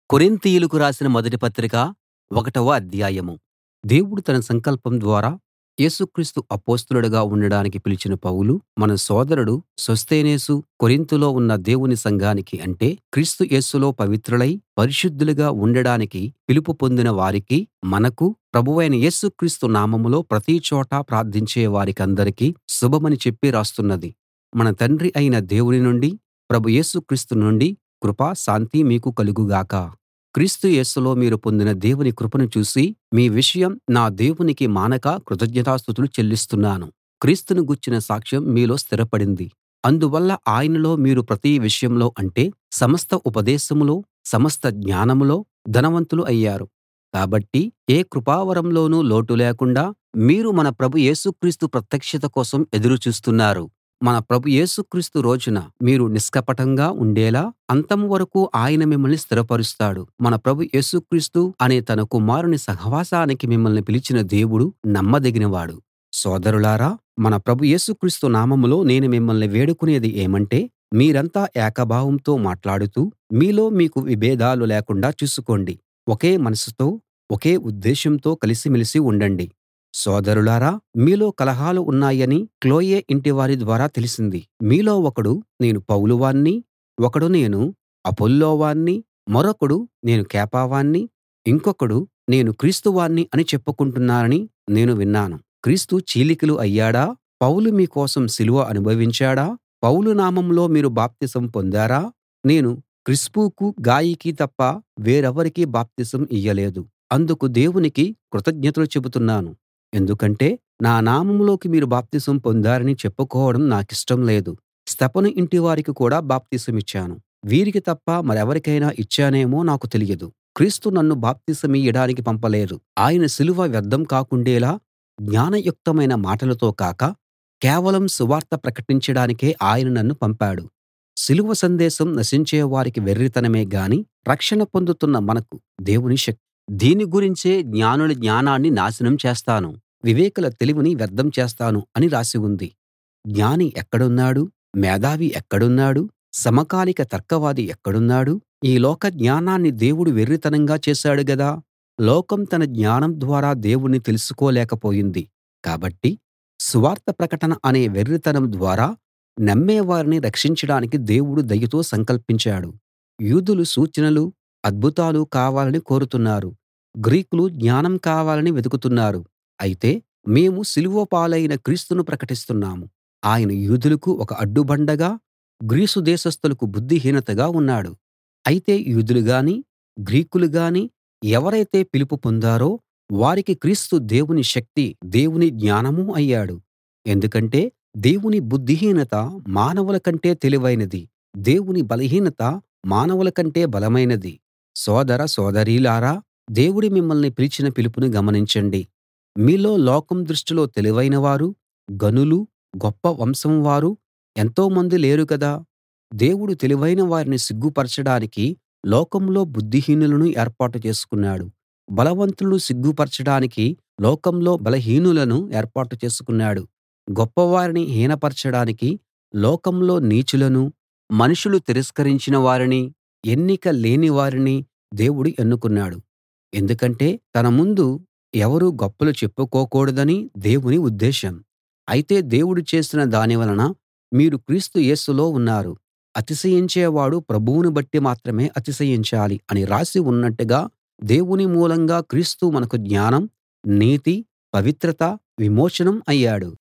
కొరింతీయులకు రాసిన మొదటి పత్రిక ఒకటవ అధ్యాయం దేవుడు తన సంకల్పం ద్వారా యేసు క్రీస్తు అపొస్తలుడుగా ఉండడానికి పిలిచిన పౌలు మన సోదరుడు సోస్తెనేసు కొరింతులో ఉన్న దేవుని సంఘానికి అంటే క్రీస్తు యేసులో పవిత్రులై పరిశుద్ధులుగా ఉండడానికి పిలుపు పొందిన వారికీ మనకూ ప్రభువైన యేసు క్రీస్తు నామంలో ప్రతిచోటా ప్రార్థించే వారికందరికీ శుభమని చెప్పి రాస్తున్నది మన తండ్రి అయిన దేవుని నుండీ ప్రభు యేసు క్రీస్తు నుండీ కృప శాంతి మీకు కలుగు గాక క్రీస్తు యేసులో మీరు పొందిన దేవుని కృపను చూసి మీ విషయం నా దేవునికి మానక కృతజ్ఞతాస్తుతులు చెల్లిస్తున్నాను క్రీస్తును గూర్చిన సాక్ష్యం మీలో స్థిరపడింది అందువల్ల ఆయనలో మీరు ప్రతి విషయంలో అంటే సమస్త ఉపదేశంలో సమస్త జ్ఞానంలో ధనవంతులు అయ్యారు కాబట్టి ఏ కృపావరంలోనూ లోటు లేకుండా మీరు మన ప్రభు యేసు క్రీస్తు ప్రత్యక్షత కోసం ఎదురు చూస్తున్నారు మన ప్రభు యేసు క్రీస్తు రోజున మీరు నిష్కపటంగా ఉండేలా అంతం వరకూ ఆయన మిమ్మల్ని స్థిరపరుస్తాడు మన ప్రభు యేసు క్రీస్తు అనే తన కుమారుని సహవాసానికి మిమ్మల్ని పిలిచిన దేవుడు నమ్మదగినవాడు సోదరులారా మన ప్రభు యేసు క్రీస్తు నామంలో నేను మిమ్మల్ని వేడుకునేది ఏమంటే మీరంతా ఏకభావంతో మాట్లాడుతూ మీలో మీకు విభేదాలు లేకుండా చూసుకోండి ఒకే మనసుతో ఒకే ఉద్దేశంతో కలిసిమెలిసి ఉండండి సోదరులారా మీలో కలహాలు ఉన్నాయని క్లోయె ఇంటివారి ద్వారా తెలిసింది మీలో ఒకడు నేను పౌలు వాణ్ణి ఒకడు నేను అపొల్లో వాణ్ణి మరొకడు నేను కేఫా ఇంకొకడు నేను క్రీస్తు వాణ్ణి అని చెప్పుకుంటున్నారని నేను విన్నాను క్రీస్తు చీలికలు అయ్యాడా పౌలు మీ కోసం సిలువ అనుభవించాడా పౌలు నామంలో మీరు బాప్తిసం పొందారా నేను క్రిస్పుకు గాయికి తప్ప వేరెవరికీ బాప్తిసం ఇయ్యలేదు అందుకు దేవునికి కృతజ్ఞతలు చెబుతున్నాను ఎందుకంటే నా నామంలోకి మీరు బాప్తిసం పొందారని చెప్పుకోవడం నాకిష్టం లేదు స్తెఫను ఇంటివారికి కూడా బాప్తిసమిచ్చాను వీరికి తప్ప మరెవరికైనా ఇచ్చానేమో నాకు తెలియదు క్రీస్తు నన్ను బాప్తిసమియ్యడానికి పంపలేదు ఆయన సిలువ వ్యర్థం కాకుండేలా జ్ఞానయుక్తమైన మాటలతో కాక కేవలం సువార్త ప్రకటించడానికే ఆయన నన్ను పంపాడు సిలువ సందేశం నశించే వారికి వెర్రితనమే గాని రక్షణ పొందుతున్న మనకు దేవుని శక్తి దీని గురించే జ్ఞానుల జ్ఞానాన్ని నాశనం చేస్తాను వివేకుల తెలివిని వ్యర్థం చేస్తాను అని రాసి ఉంది జ్ఞాని ఎక్కడున్నాడు మేధావి ఎక్కడున్నాడు సమకాలిక తర్కవాది ఎక్కడున్నాడు ఈ లోక జ్ఞానాన్ని దేవుడు వెర్రితనంగా చేశాడు గదా లోకం తన జ్ఞానం ద్వారా దేవుణ్ణి తెలుసుకోలేకపోయింది కాబట్టి సువార్త ప్రకటన అనే వెర్రితనం ద్వారా నమ్మేవారిని రక్షించడానికి దేవుడు దయతో సంకల్పించాడు యూదులు సూచనలు అద్భుతాలు కావాలని కోరుతున్నారు గ్రీకులు జ్ఞానం కావాలని వెతుకుతున్నారు అయితే మేము సిలువ పాలైన క్రీస్తును ప్రకటిస్తున్నాము ఆయన యూదులకు ఒక అడ్డుబండగా గ్రీసు దేశస్థులకు బుద్ధిహీనతగా ఉన్నాడు అయితే యూదులు గాని గ్రీకులు గాని ఎవరైతే పిలుపు పొందారో వారికి క్రీస్తు దేవుని శక్తి దేవుని జ్ఞానమూ అయ్యాడు ఎందుకంటే దేవుని బుద్ధిహీనత మానవుల కంటే తెలివైనది దేవుని బలహీనత మానవుల కంటే బలమైనది సోదర సోదరీలారా దేవుడు మిమ్మల్ని పిలిచిన పిలుపుని గమనించండి మీలో లోకం దృష్టిలో తెలివైన వారు ఘనులు గొప్ప వంశం వారు ఎంతోమంది లేరు కదా దేవుడు తెలివైన వారిని సిగ్గుపరచడానికి లోకంలో బుద్ధిహీనులను ఏర్పాటు చేసుకున్నాడు బలవంతులను సిగ్గుపరచడానికి లోకంలో బలహీనులను ఏర్పాటు చేసుకున్నాడు గొప్పవారిని హీనపరచడానికి లోకంలో నీచులను మనుషులు తిరస్కరించిన వారిని ఎన్నిక లేని వారిని దేవుడు ఎన్నుకున్నాడు ఎందుకంటే తన ముందు ఎవరూ గొప్పలు చెప్పుకోకూడదని దేవుని ఉద్దేశం అయితే దేవుడు చేసిన దాని వలన మీరు క్రీస్తు యేసులో ఉన్నారు అతిశయించేవాడు ప్రభువును బట్టి మాత్రమే అతిశయించాలి అని రాసి ఉన్నట్టుగా దేవుని మూలంగా క్రీస్తు మనకు జ్ఞానం నీతి పవిత్రత విమోచనం అయ్యాడు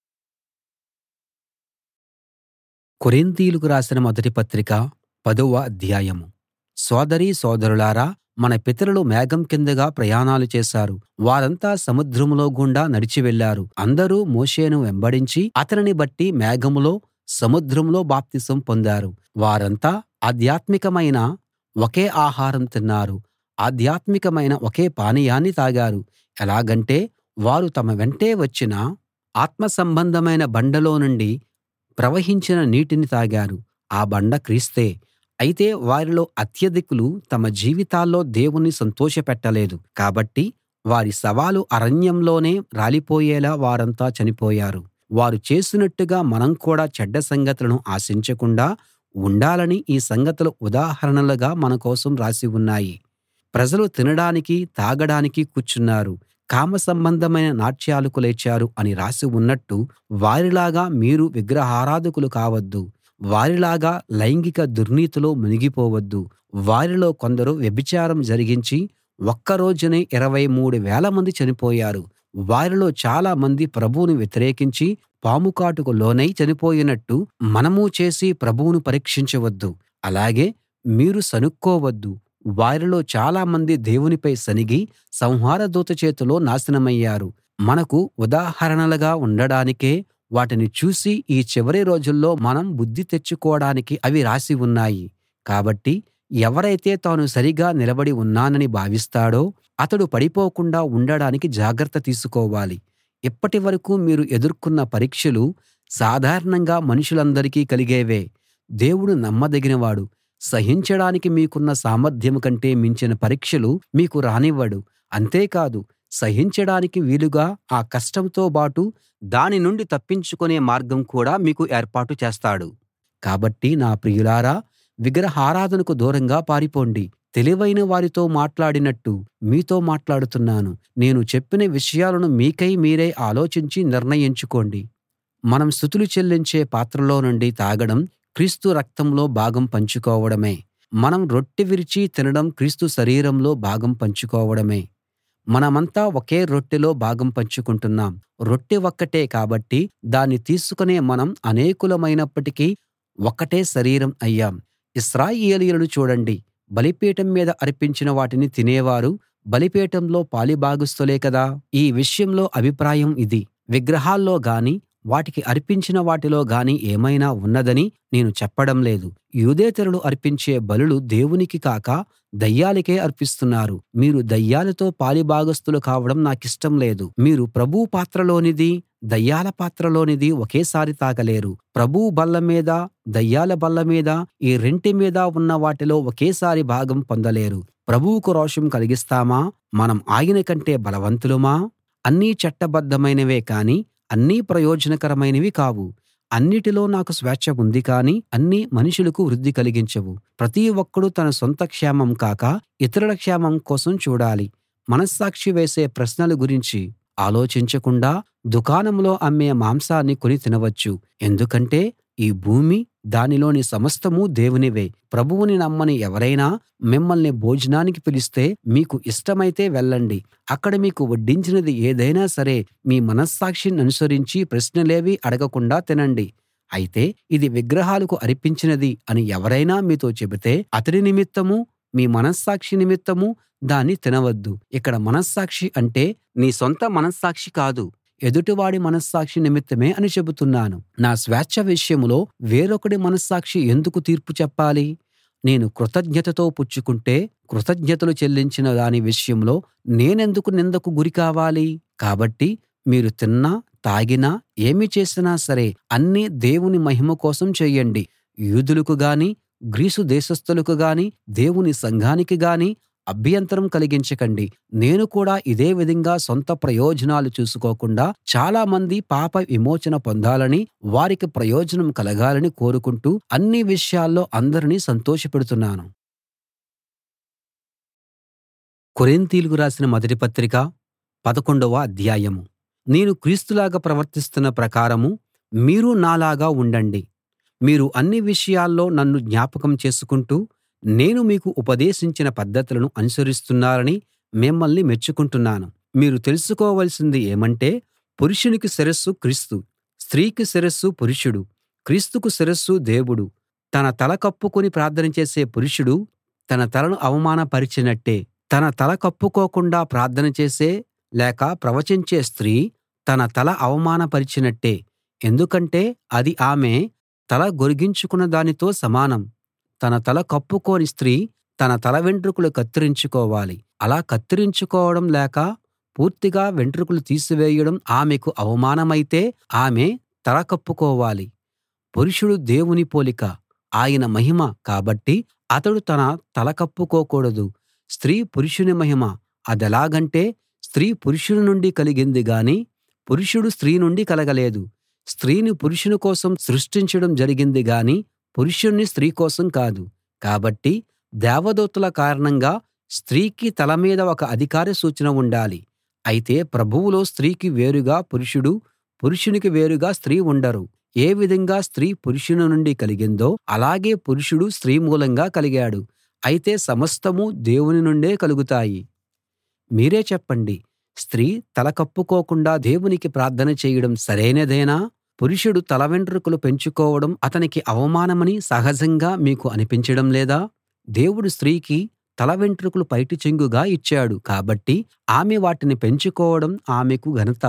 కొరింతీయులకు రాసిన మొదటి పత్రిక పదవ అధ్యాయం సోదరీ సోదరులారా మన పితరులు మేఘం కిందుగా ప్రయాణాలు చేశారు వారంతా సముద్రంలో గుండా నడిచి వెళ్ళారు అందరూ మోషేను వెంబడించి అతనిని బట్టి మేఘంలో సముద్రంలో బాప్తిసం పొందారు వారంతా ఆధ్యాత్మికమైన ఒకే ఆహారం తిన్నారు ఆధ్యాత్మికమైన ఒకే పానీయాన్ని తాగారు ఎలాగంటే వారు తమ వెంటే వచ్చిన ఆత్మ సంబంధమైన బండలో నుండి ప్రవహించిన నీటిని తాగారు ఆ బండ క్రీస్తే అయితే వారిలో అత్యధికులు తమ జీవితాల్లో దేవుణ్ణి సంతోషపెట్టలేదు కాబట్టి వారి శవాలు అరణ్యంలోనే రాలిపోయేలా వారంతా చనిపోయారు వారు చేసినట్టుగా మనం కూడా చెడ్డ సంగతులను ఆశించకుండా ఉండాలని ఈ సంగతులు ఉదాహరణలుగా మన కోసం రాసి ఉన్నాయి ప్రజలు తినడానికి తాగడానికి కూర్చున్నారు కామ సంబంధమైన నాట్యాలకు లేచారు అని రాసి ఉన్నట్టు వారిలాగా మీరు విగ్రహారాధకులు కావద్దు వారిలాగా లైంగిక దుర్నీతిలో మునిగిపోవద్దు వారిలో కొందరు వ్యభిచారం జరిగించి ఒక్క రోజునే ఇరవై మూడు వేల మంది చనిపోయారు వారిలో చాలా మంది ప్రభువును వ్యతిరేకించి పాము కాటుకు లోనై చనిపోయినట్టు మనమూ చేసి ప్రభువును పరీక్షించవద్దు అలాగే మీరు సనుక్కోవద్దు వారిలో చాలా మంది దేవునిపై సనిగి సంహార దూత చేతిలో నాశనమయ్యారు మనకు ఉదాహరణలుగా ఉండడానికే వాటిని చూసి ఈ చివరి రోజుల్లో మనం బుద్ధి తెచ్చుకోడానికి అవి రాసి ఉన్నాయి కాబట్టి ఎవరైతే తాను సరిగా నిలబడి ఉన్నానని భావిస్తాడో అతడు పడిపోకుండా ఉండడానికి జాగ్రత్త తీసుకోవాలి ఇప్పటి వరకూ మీరు ఎదుర్కొన్న పరీక్షలు సాధారణంగా మనుషులందరికీ కలిగేవే దేవుడు నమ్మదగినవాడు సహించడానికి మీకున్న సామర్థ్యం కంటే మించిన పరీక్షలు మీకు రానివ్వడు అంతేకాదు సహించడానికి వీలుగా ఆ కష్టంతో బాటు దాని నుండి తప్పించుకునే మార్గం కూడా మీకు ఏర్పాటు చేస్తాడు కాబట్టి నా ప్రియులారా విగ్రహారాధనకు దూరంగా పారిపోండి తెలివైన వారితో మాట్లాడినట్టు మీతో మాట్లాడుతున్నాను నేను చెప్పిన విషయాలను మీకై మీరే ఆలోచించి నిర్ణయించుకోండి మనం స్తుతులు చెల్లించే పాత్రలో నుండి తాగడం క్రీస్తు రక్తంలో భాగం పంచుకోవడమే మనం రొట్టె విరిచి తినడం క్రీస్తు శరీరంలో భాగం పంచుకోవడమే మనమంతా ఒకే రొట్టెలో భాగం పంచుకుంటున్నాం రొట్టె ఒక్కటే కాబట్టి దాన్ని తీసుకునే మనం అనేకులమైనప్పటికీ ఒక్కటే శరీరం అయ్యాం ఇశ్రాయేలీయులను చూడండి బలిపీఠం మీద అర్పించిన వాటిని తినేవారు బలిపీఠంలో పాలిభాగస్తులే కదా ఈ విషయంలో అభిప్రాయం ఇది విగ్రహాల్లో గాని వాటికి అర్పించిన వాటిలో గాని ఏమైనా ఉన్నదని నేను చెప్పడం లేదు యూదేతరులు అర్పించే బలులు దేవునికి కాక దయ్యాలకే అర్పిస్తున్నారు మీరు దయ్యాలతో పాలిభాగస్తులు కావడం నాకిష్టం లేదు మీరు ప్రభువు పాత్రలోనిది దయ్యాల పాత్రలోనిది ఒకేసారి తాగలేరు ప్రభువు బల్ల మీద దయ్యాల బల్ల మీద ఈ రెంటి మీద ఉన్న వాటిలో ఒకేసారి భాగం పొందలేరు ప్రభువుకు రోషం కలిగిస్తామా మనం ఆయన కంటే బలవంతులమా అన్నీ చట్టబద్ధమైనవే కానీ అన్నీ ప్రయోజనకరమైనవి కావు అన్నిటిలో నాకు స్వేచ్ఛ ఉంది కానీ అన్నీ మనుషులకు వృద్ధి కలిగించవు ప్రతి ఒక్కడూ తన సొంత క్షేమం కాక ఇతరుల క్షేమం కోసం చూడాలి మనస్సాక్షి వేసే ప్రశ్నల గురించి ఆలోచించకుండా దుకాణంలో అమ్మే మాంసాన్ని కొని తినవచ్చు ఎందుకంటే ఈ భూమి దానిలోని సమస్తమూ దేవునివే ప్రభువుని నమ్మని ఎవరైనా మిమ్మల్ని భోజనానికి పిలిస్తే మీకు ఇష్టమైతే వెళ్ళండి అక్కడ మీకు వడ్డించినది ఏదైనా సరే మీ మనస్సాక్షిననుసరించి ప్రశ్నలేవీ అడగకుండా తినండి అయితే ఇది విగ్రహాలకు అర్పించినది అని ఎవరైనా మీతో చెబితే అతడి నిమిత్తమూ మీ మనస్సాక్షి నిమిత్తమూ దాన్ని తినవద్దు ఇక్కడ మనస్సాక్షి అంటే నీ సొంత మనస్సాక్షి కాదు ఎదుటివాడి మనస్సాక్షి నిమిత్తమే అని చెబుతున్నాను నా స్వేచ్ఛ విషయంలో వేరొకడి మనస్సాక్షి ఎందుకు తీర్పు చెప్పాలి నేను కృతజ్ఞతతో పుచ్చుకుంటే కృతజ్ఞతలు చెల్లించిన దాని విషయంలో నేనెందుకు నిందకు గురి కావాలి కాబట్టి మీరు తిన్నా తాగినా ఏమి చేసినా సరే అన్నీ దేవుని మహిమ కోసం చేయండి యూదులకు గాని గ్రీసు దేశస్థులకు గాని దేవుని సంఘానికి గాని అభ్యంతరం కలిగించకండి నేను కూడా ఇదే విధంగా సొంత ప్రయోజనాలు చూసుకోకుండా చాలా మంది పాప విమోచన పొందాలని వారికి ప్రయోజనం కలగాలని కోరుకుంటూ అన్ని విషయాల్లో అందరినీ సంతోషపెడుతున్నాను కొరింథీయులకు రాసిన మొదటి పత్రిక పదకొండవ అధ్యాయం నేను క్రీస్తులాగా ప్రవర్తిస్తున్న ప్రకారం మీరు నాలాగా ఉండండి మీరు అన్ని విషయాల్లో నన్ను జ్ఞాపకం చేసుకుంటూ నేను మీకు ఉపదేశించిన పద్ధతులను అనుసరిస్తున్నారని మిమ్మల్ని మెచ్చుకుంటున్నాను మీరు తెలుసుకోవలసింది ఏమంటే పురుషునికి శిరస్సు క్రీస్తు స్త్రీకి శిరస్సు పురుషుడు క్రీస్తుకు శిరస్సు దేవుడు తన తల కప్పుకుని ప్రార్థన చేసే పురుషుడు తన తలను అవమానపరిచినట్టే తన తల కప్పుకోకుండా ప్రార్థన చేసే లేక ప్రవచించే స్త్రీ తన తల అవమానపరిచినట్టే ఎందుకంటే అది ఆమె తల గొరిగించుకున్న దానితో సమానం తన తల కప్పుకోని స్త్రీ తన తల వెంట్రుకలు కత్తిరించుకోవాలి అలా కత్తిరించుకోవడం లేక పూర్తిగా వెంట్రుకలు తీసివేయడం ఆమెకు అవమానమైతే ఆమె తల కప్పుకోవాలి పురుషుడు దేవుని పోలిక ఆయన మహిమ కాబట్టి అతడు తన తల కప్పుకోకూడదు స్త్రీ పురుషుని మహిమ అదెలాగంటే స్త్రీ పురుషుని నుండి కలిగింది గాని పురుషుడు స్త్రీ నుండి కలగలేదు స్త్రీని పురుషుని కోసం సృష్టించడం జరిగింది గాని పురుషుణ్ణి స్త్రీ కోసం కాదు కాబట్టి దేవదూతల కారణంగా స్త్రీకి తల మీద ఒక అధికార సూచన ఉండాలి అయితే ప్రభువులో స్త్రీకి వేరుగా పురుషుడు పురుషునికి వేరుగా స్త్రీ ఉండరు ఏ విధంగా స్త్రీ పురుషుని నుండి కలిగిందో అలాగే పురుషుడు స్త్రీ మూలంగా కలిగాడు అయితే సమస్తమూ దేవుని నుండే కలుగుతాయి మీరే చెప్పండి స్త్రీ తల కప్పుకోకుండా దేవునికి ప్రార్థన చేయడం సరైనదేనా పురుషుడు తల వెంట్రుకలు పెంచుకోవడం అతనికి అవమానమని సహజంగా మీకు అనిపించడం లేదా దేవుడు స్త్రీకి తల వెంట్రుకలు పైటి చెంగుగా ఇచ్చాడు కాబట్టి ఆమె వాటిని పెంచుకోవడం ఆమెకు ఘనత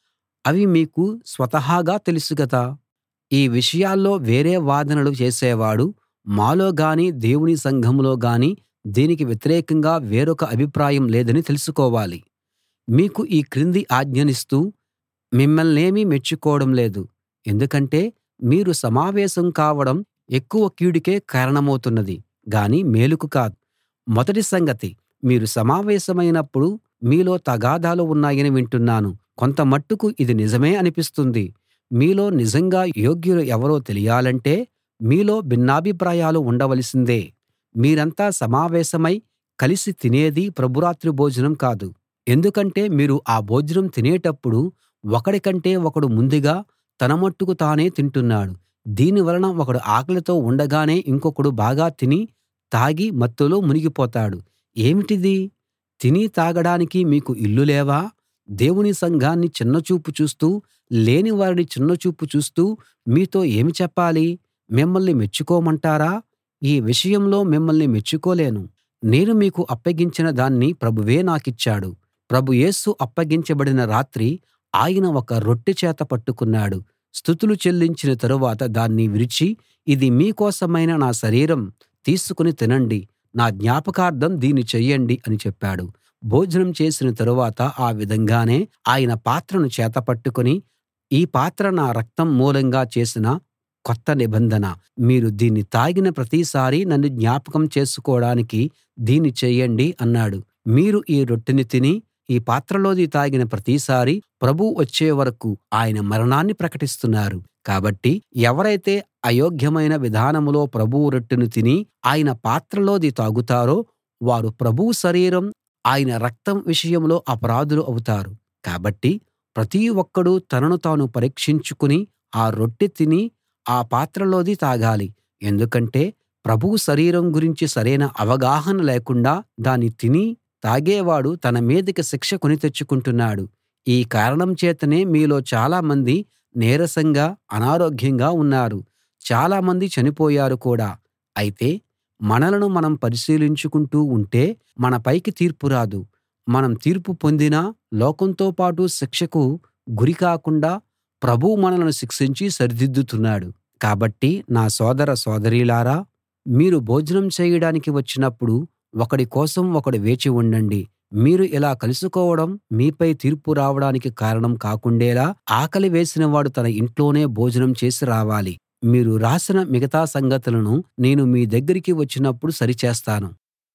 అవి మీకు స్వతహాగా తెలుసు గదా ఈ విషయాల్లో వేరే వాదనలు చేసేవాడు మాలో గాని దేవుని సంఘంలో గాని దీనికి వ్యతిరేకంగా వేరొక అభిప్రాయం లేదని తెలుసుకోవాలి మీకు ఈ క్రింది ఆజ్ఞనిస్తూ మిమ్మల్నేమీ మెచ్చుకోవడం లేదు ఎందుకంటే మీరు సమావేశం కావడం ఎక్కువ కీడుకే కారణమవుతున్నది గాని మేలుకు కాదు మొదటి సంగతి మీరు సమావేశమైనప్పుడు మీలో తగాదాలు ఉన్నాయని వింటున్నాను కొంత మట్టుకు ఇది నిజమే అనిపిస్తుంది మీలో నిజంగా యోగ్యులు ఎవరో తెలియాలంటే మీలో భిన్నాభిప్రాయాలు ఉండవలసిందే మీరంతా సమావేశమై కలిసి తినేది ప్రభురాత్రి భోజనం కాదు ఎందుకంటే మీరు ఆ భోజనం తినేటప్పుడు ఒకడి కంటే ఒకడు ముందుగా తన మట్టుకు తానే తింటున్నాడు దీని వలన ఒకడు ఆకలితో ఉండగానే ఇంకొకడు బాగా తిని తాగి మత్తులో మునిగిపోతాడు ఏమిటిది తిని తాగడానికి మీకు ఇళ్ళు లేవా దేవుని సంఘాన్ని చిన్నచూపు చూస్తూ లేని వారిని చిన్నచూపు చూస్తూ మీతో ఏమి చెప్పాలి మిమ్మల్ని మెచ్చుకోమంటారా ఈ విషయంలో మిమ్మల్ని మెచ్చుకోలేను నేను మీకు అప్పగించిన దాన్ని ప్రభువే నాకిచ్చాడు ప్రభు యేసు అప్పగించబడిన రాత్రి ఆయన ఒక రొట్టె చేత పట్టుకున్నాడు స్తుతులు చెల్లించిన తరువాత దాన్ని విరిచి ఇది మీ కోసమైన నా శరీరం తీసుకుని తినండి నా జ్ఞాపకార్థం దీన్ని చెయ్యండి అని చెప్పాడు భోజనం చేసిన తరువాత ఆ విధంగానే ఆయన పాత్రను చేతపట్టుకుని ఈ పాత్ర నా రక్తం మూలంగా చేసిన కొత్త నిబంధన మీరు దీన్ని తాగిన ప్రతిసారీ నన్ను జ్ఞాపకం చేసుకోడానికి దీన్ని చెయ్యండి అన్నాడు మీరు ఈ రొట్టెని తిని ఈ పాత్రలోది తాగిన ప్రతిసారీ ప్రభువు వచ్చే వరకూ ఆయన మరణాన్ని ప్రకటిస్తున్నారు కాబట్టి ఎవరైతే అయోగ్యమైన విధానంలో ప్రభువు రొట్టెను తిని ఆయన పాత్రలోది తాగుతారో వారు ప్రభువు శరీరం ఆయన రక్తం విషయంలో అపరాధులు అవుతారు కాబట్టి ప్రతి ఒక్కడూ తనను తాను పరీక్షించుకుని ఆ రొట్టె తిని ఆ పాత్రలోది తాగాలి ఎందుకంటే ప్రభువు శరీరం గురించి సరైన అవగాహన లేకుండా దాన్ని తిని తాగేవాడు తన మీదికి శిక్ష కొని తెచ్చుకుంటున్నాడు ఈ కారణం చేతనే మీలో చాలామంది నీరసంగా అనారోగ్యంగా ఉన్నారు చాలామంది చనిపోయారు కూడా అయితే మనలను మనం పరిశీలించుకుంటూ ఉంటే మన పైకి తీర్పు రాదు మనం తీర్పు పొందినా లోకంతో పాటు శిక్షకు గురి కాకుండా ప్రభువు మనలను శిక్షించి సరిదిద్దుతున్నాడు కాబట్టి నా సోదర సోదరీలారా మీరు భోజనం చేయడానికి వచ్చినప్పుడు ఒకడి కోసం ఒకడు వేచి ఉండండి మీరు ఇలా కలుసుకోవడం మీపై తీర్పు రావడానికి కారణం కాకుండేలా ఆకలి వేసినవాడు తన ఇంట్లోనే భోజనం చేసి రావాలి మీరు రాసిన మిగతా సంగతులను నేను మీ దగ్గరికి వచ్చినప్పుడు సరిచేస్తాను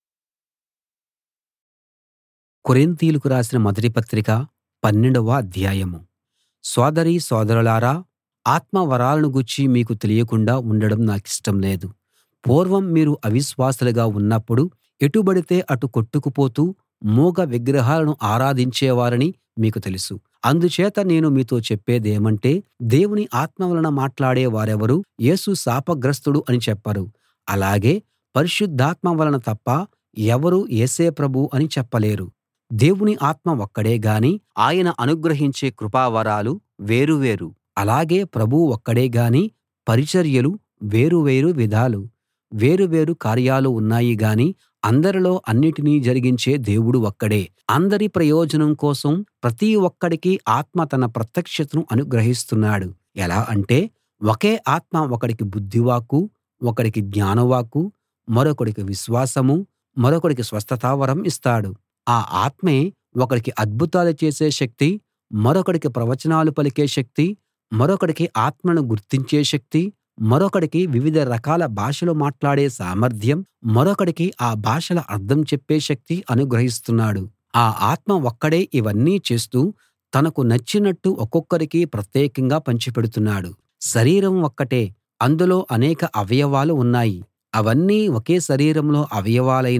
కొరింతీయులకు రాసిన మొదటి పత్రిక పన్నెండవ అధ్యాయము సోదరీ సోదరులారా ఆత్మ వరాలను గూర్చి మీకు తెలియకుండా ఉండడం నాకిష్టం లేదు పూర్వం మీరు అవిశ్వాసులుగా ఉన్నప్పుడు ఎటుబడితే అటు కొట్టుకుపోతూ మూగ విగ్రహాలను ఆరాధించేవారని మీకు తెలుసు అందుచేత నేను మీతో చెప్పేదేమంటే దేవుని ఆత్మ వలన మాట్లాడే వారెవరూ యేసు శాపగ్రస్తుడు అని చెప్పరు అలాగే పరిశుద్ధాత్మ వలన తప్ప ఎవరూ యేసే ప్రభువు అని చెప్పలేరు దేవుని ఆత్మ ఒక్కడే గాని ఆయన అనుగ్రహించే కృపావరాలు వేరు వేరు అలాగే ప్రభువు ఒక్కడే గాని పరిచర్యలు వేరు వేరు విధాలు వేరు వేరు కార్యాలు ఉన్నాయి గాని అందరిలో అన్నిటినీ జరిగించే దేవుడు ఒక్కడే అందరి ప్రయోజనం కోసం ప్రతి ఒక్కడికి ఆత్మ తన ప్రత్యక్షతను అనుగ్రహిస్తున్నాడు ఎలా అంటే ఒకే ఆత్మ ఒకడికి బుద్ధివాక్కు ఒకడికి జ్ఞానవాక్కు మరొకడికి విశ్వాసము మరొకడికి స్వస్థతా వరం ఇస్తాడు ఆ ఆత్మే ఒకడికి అద్భుతాలు చేసే శక్తి మరొకడికి ప్రవచనాలు పలికే శక్తి మరొకడికి ఆత్మను గుర్తించే శక్తి మరొకడికి వివిధ రకాల భాషలు మాట్లాడే సామర్థ్యం మరొకడికి ఆ భాషల అర్థం చెప్పే శక్తి అనుగ్రహిస్తున్నాడు ఆ ఆత్మ ఒక్కడే ఇవన్నీ చేస్తూ తనకు నచ్చినట్టు ఒక్కొక్కరికి ప్రత్యేకంగా పంచిపెడుతున్నాడు శరీరం ఒక్కటే అందులో అనేక అవయవాలు ఉన్నాయి అవన్నీ ఒకే శరీరంలో అవయవాలైనా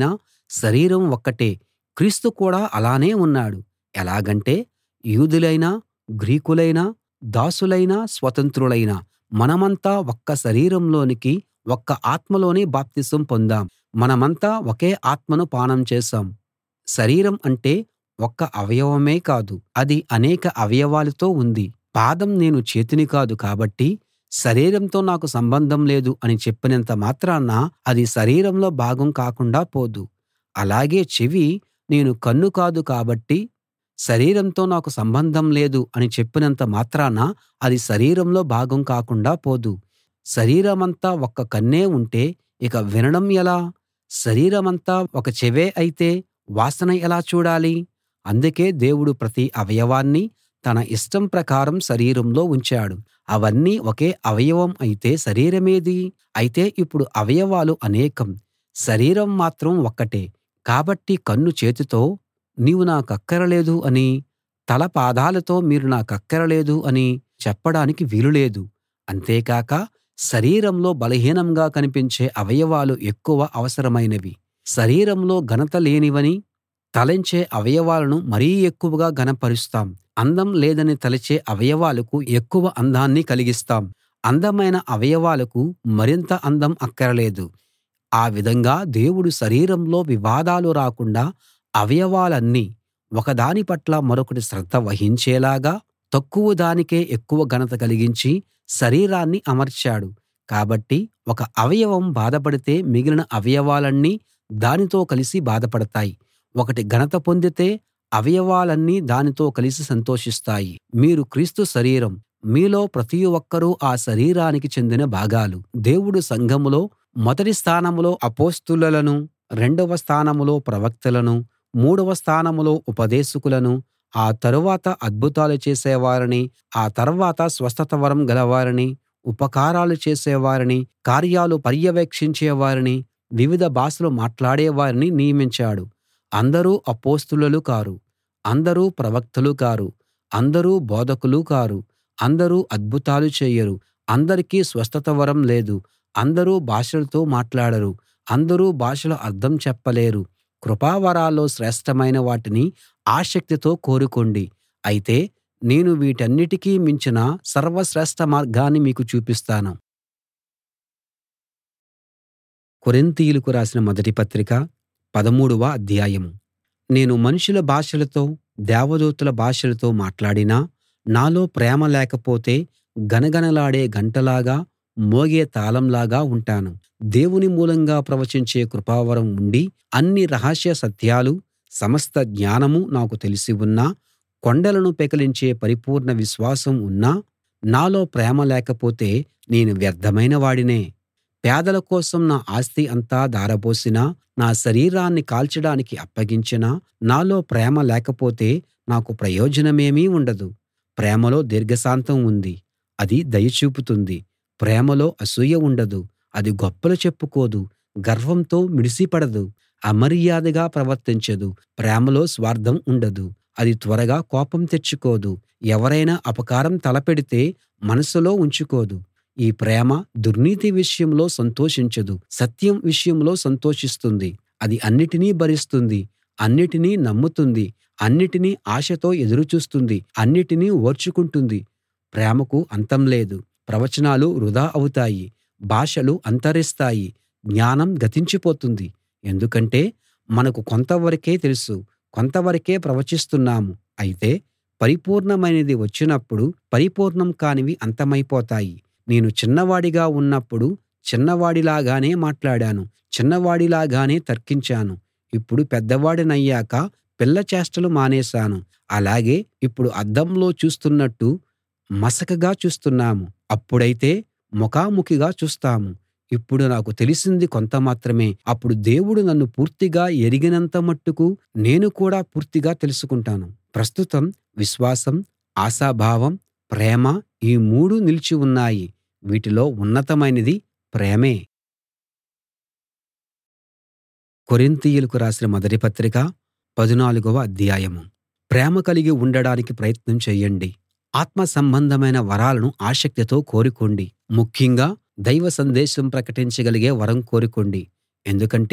శరీరం ఒక్కటే క్రీస్తు కూడా అలానే ఉన్నాడు ఎలాగంటే యూదులైనా గ్రీకులైనా దాసులైనా స్వతంత్రులైనా మనమంతా ఒక్క శరీరంలోనికి ఒక్క ఆత్మలోనే బాప్తిసం పొందాం మనమంతా ఒకే ఆత్మను పానం చేశాం శరీరం అంటే ఒక్క అవయవమే కాదు అది అనేక అవయవాలతో ఉంది పాదం నేను చేతిని కాదు కాబట్టి శరీరంతో నాకు సంబంధం లేదు అని చెప్పినంత మాత్రాన అది శరీరంలో భాగం కాకుండా పోదు అలాగే చెవి నేను కన్ను కాదు కాబట్టి శరీరంతో నాకు సంబంధం లేదు అని చెప్పినంత మాత్రాన అది శరీరంలో భాగం కాకుండా పోదు శరీరమంతా ఒక్క కన్నే ఉంటే ఇక వినడం ఎలా శరీరమంతా ఒక చెవే అయితే వాసన ఎలా చూడాలి అందుకే దేవుడు ప్రతి అవయవాన్నీ తన ఇష్టం ప్రకారం శరీరంలో ఉంచాడు అవన్నీ ఒకే అవయవం అయితే శరీరమేది అయితే ఇప్పుడు అవయవాలు అనేకం శరీరం మాత్రం ఒక్కటే కాబట్టి కన్ను చేతితో నీవు నాకక్కరలేదు అని తల పాదాలతో మీరు నాకక్కరలేదు అని చెప్పడానికి వీలు లేదు అంతేకాక శరీరంలో బలహీనంగా కనిపించే అవయవాలు ఎక్కువ అవసరమైనవి శరీరంలో ఘనత లేనివని తలంచే అవయవాలను మరీ ఎక్కువగా ఘనపరుస్తాం అందం లేదని తలచే అవయవాలకు ఎక్కువ అందాన్ని కలిగిస్తాం అందమైన అవయవాలకు మరింత అందం అక్కరలేదు ఆ విధంగా దేవుడు శరీరంలో వివాదాలు రాకుండా అవయవాలన్నీ ఒకదాని పట్ల మరొకటి శ్రద్ధ వహించేలాగా తక్కువ దానికే ఎక్కువ ఘనత కలిగించి శరీరాన్ని అమర్చాడు కాబట్టి ఒక అవయవం బాధపడితే మిగిలిన అవయవాలన్నీ దానితో కలిసి బాధపడతాయి ఒకటి ఘనత పొందితే అవయవాలన్నీ దానితో కలిసి సంతోషిస్తాయి మీరు క్రీస్తు శరీరం మీలో ప్రతి ఒక్కరూ ఆ శరీరానికి చెందిన భాగాలు దేవుడు సంఘంలో మొదటి స్థానంలో అపొస్తలులను రెండవ స్థానంలో ప్రవక్తలను మూడవ స్థానంలో ఉపదేశకులను ఆ తరువాత అద్భుతాలు చేసేవారిని ఆ తర్వాత స్వస్థత వరం గలవారిని ఉపకారాలు చేసేవారిని కార్యాలు పర్యవేక్షించేవారిని వివిధ భాషలు మాట్లాడేవారిని నియమించాడు అందరూ అపొస్తలులు కారు అందరూ ప్రవక్తలు కారు అందరూ బోధకులు కారు అందరూ అద్భుతాలు చేయరు అందరికీ స్వస్థత వరం లేదు అందరూ భాషలతో మాట్లాడరు అందరూ భాషల అర్థం చెప్పలేరు కృపావరాల్లో శ్రేష్ఠమైన వాటిని ఆసక్తితో కోరుకోండి అయితే నేను వీటన్నిటికీ మించిన సర్వశ్రేష్ఠ మార్గాన్ని మీకు చూపిస్తాను కొరింతీయులకు రాసిన మొదటి పత్రిక పదమూడవ అధ్యాయం నేను మనుషుల భాషలతో దేవదూతల భాషలతో మాట్లాడినా నాలో ప్రేమ లేకపోతే గణగణలాడే గంటలాగా మోగే తాళంలాగా ఉంటాను దేవుని మూలంగా ప్రవచించే కృపావరం ఉండి అన్ని రహస్య సత్యాలు సమస్త జ్ఞానమూ నాకు తెలిసి ఉన్నా కొండలను పెకలించే పరిపూర్ణ విశ్వాసం ఉన్నా నాలో ప్రేమ లేకపోతే నేను వ్యర్థమైన వాడినే పేదల కోసం నా ఆస్తి అంతా ధారపోసినా నా శరీరాన్ని కాల్చడానికి అప్పగించినా నాలో ప్రేమ లేకపోతే నాకు ప్రయోజనమేమీ ఉండదు ప్రేమలో దీర్ఘశాంతం ఉంది అది దయ చూపుతుంది ప్రేమలో అసూయ ఉండదు అది గొప్పలు చెప్పుకోదు గర్వంతో మిడిసిపడదు అమర్యాదగా ప్రవర్తించదు ప్రేమలో స్వార్థం ఉండదు అది త్వరగా కోపం తెచ్చుకోదు ఎవరైనా అపకారం తలపెడితే మనసులో ఉంచుకోదు ఈ ప్రేమ దుర్నీతి విషయంలో సంతోషించదు సత్యం విషయంలో సంతోషిస్తుంది అది అన్నిటినీ భరిస్తుంది అన్నిటినీ నమ్ముతుంది అన్నిటినీ ఆశతో ఎదురుచూస్తుంది అన్నిటినీ ఓర్చుకుంటుంది ప్రేమకు అంతం లేదు ప్రవచనాలు వృధా అవుతాయి భాషలు అంతరిస్తాయి జ్ఞానం గతించిపోతుంది ఎందుకంటే మనకు కొంతవరకే తెలుసు కొంతవరకే ప్రవచిస్తున్నాము అయితే పరిపూర్ణమైనది వచ్చినప్పుడు పరిపూర్ణం కానివి అంతమైపోతాయి నేను చిన్నవాడిగా ఉన్నప్పుడు చిన్నవాడిలాగానే మాట్లాడాను చిన్నవాడిలాగానే తర్కించాను ఇప్పుడు పెద్దవాడినయ్యాక పిల్ల చేష్టలు మానేశాను అలాగే ఇప్పుడు అద్దంలో చూస్తున్నట్టు మసకగా చూస్తున్నాము అప్పుడైతే ముఖాముఖిగా చూస్తాము ఇప్పుడు నాకు తెలిసింది కొంత మాత్రమే అప్పుడు దేవుడు నన్ను పూర్తిగా ఎరిగినంత మట్టుకు నేను కూడా పూర్తిగా తెలుసుకుంటాను ప్రస్తుతం విశ్వాసం ఆశాభావం ప్రేమ ఈ మూడూ నిలిచి ఉన్నాయి వీటిలో ఉన్నతమైనది ప్రేమే కొరింతీయులకు రాసిన మొదటి పత్రిక పదునాలుగవ అధ్యాయం ప్రేమ కలిగి ఉండడానికి ప్రయత్నం చేయండి ఆత్మ సంబంధమైన వరాలను ఆసక్తితో కోరుకోండి ముఖ్యంగా దైవ సందేశం ప్రకటించగలిగే వరం కోరుకోండి ఎందుకంటే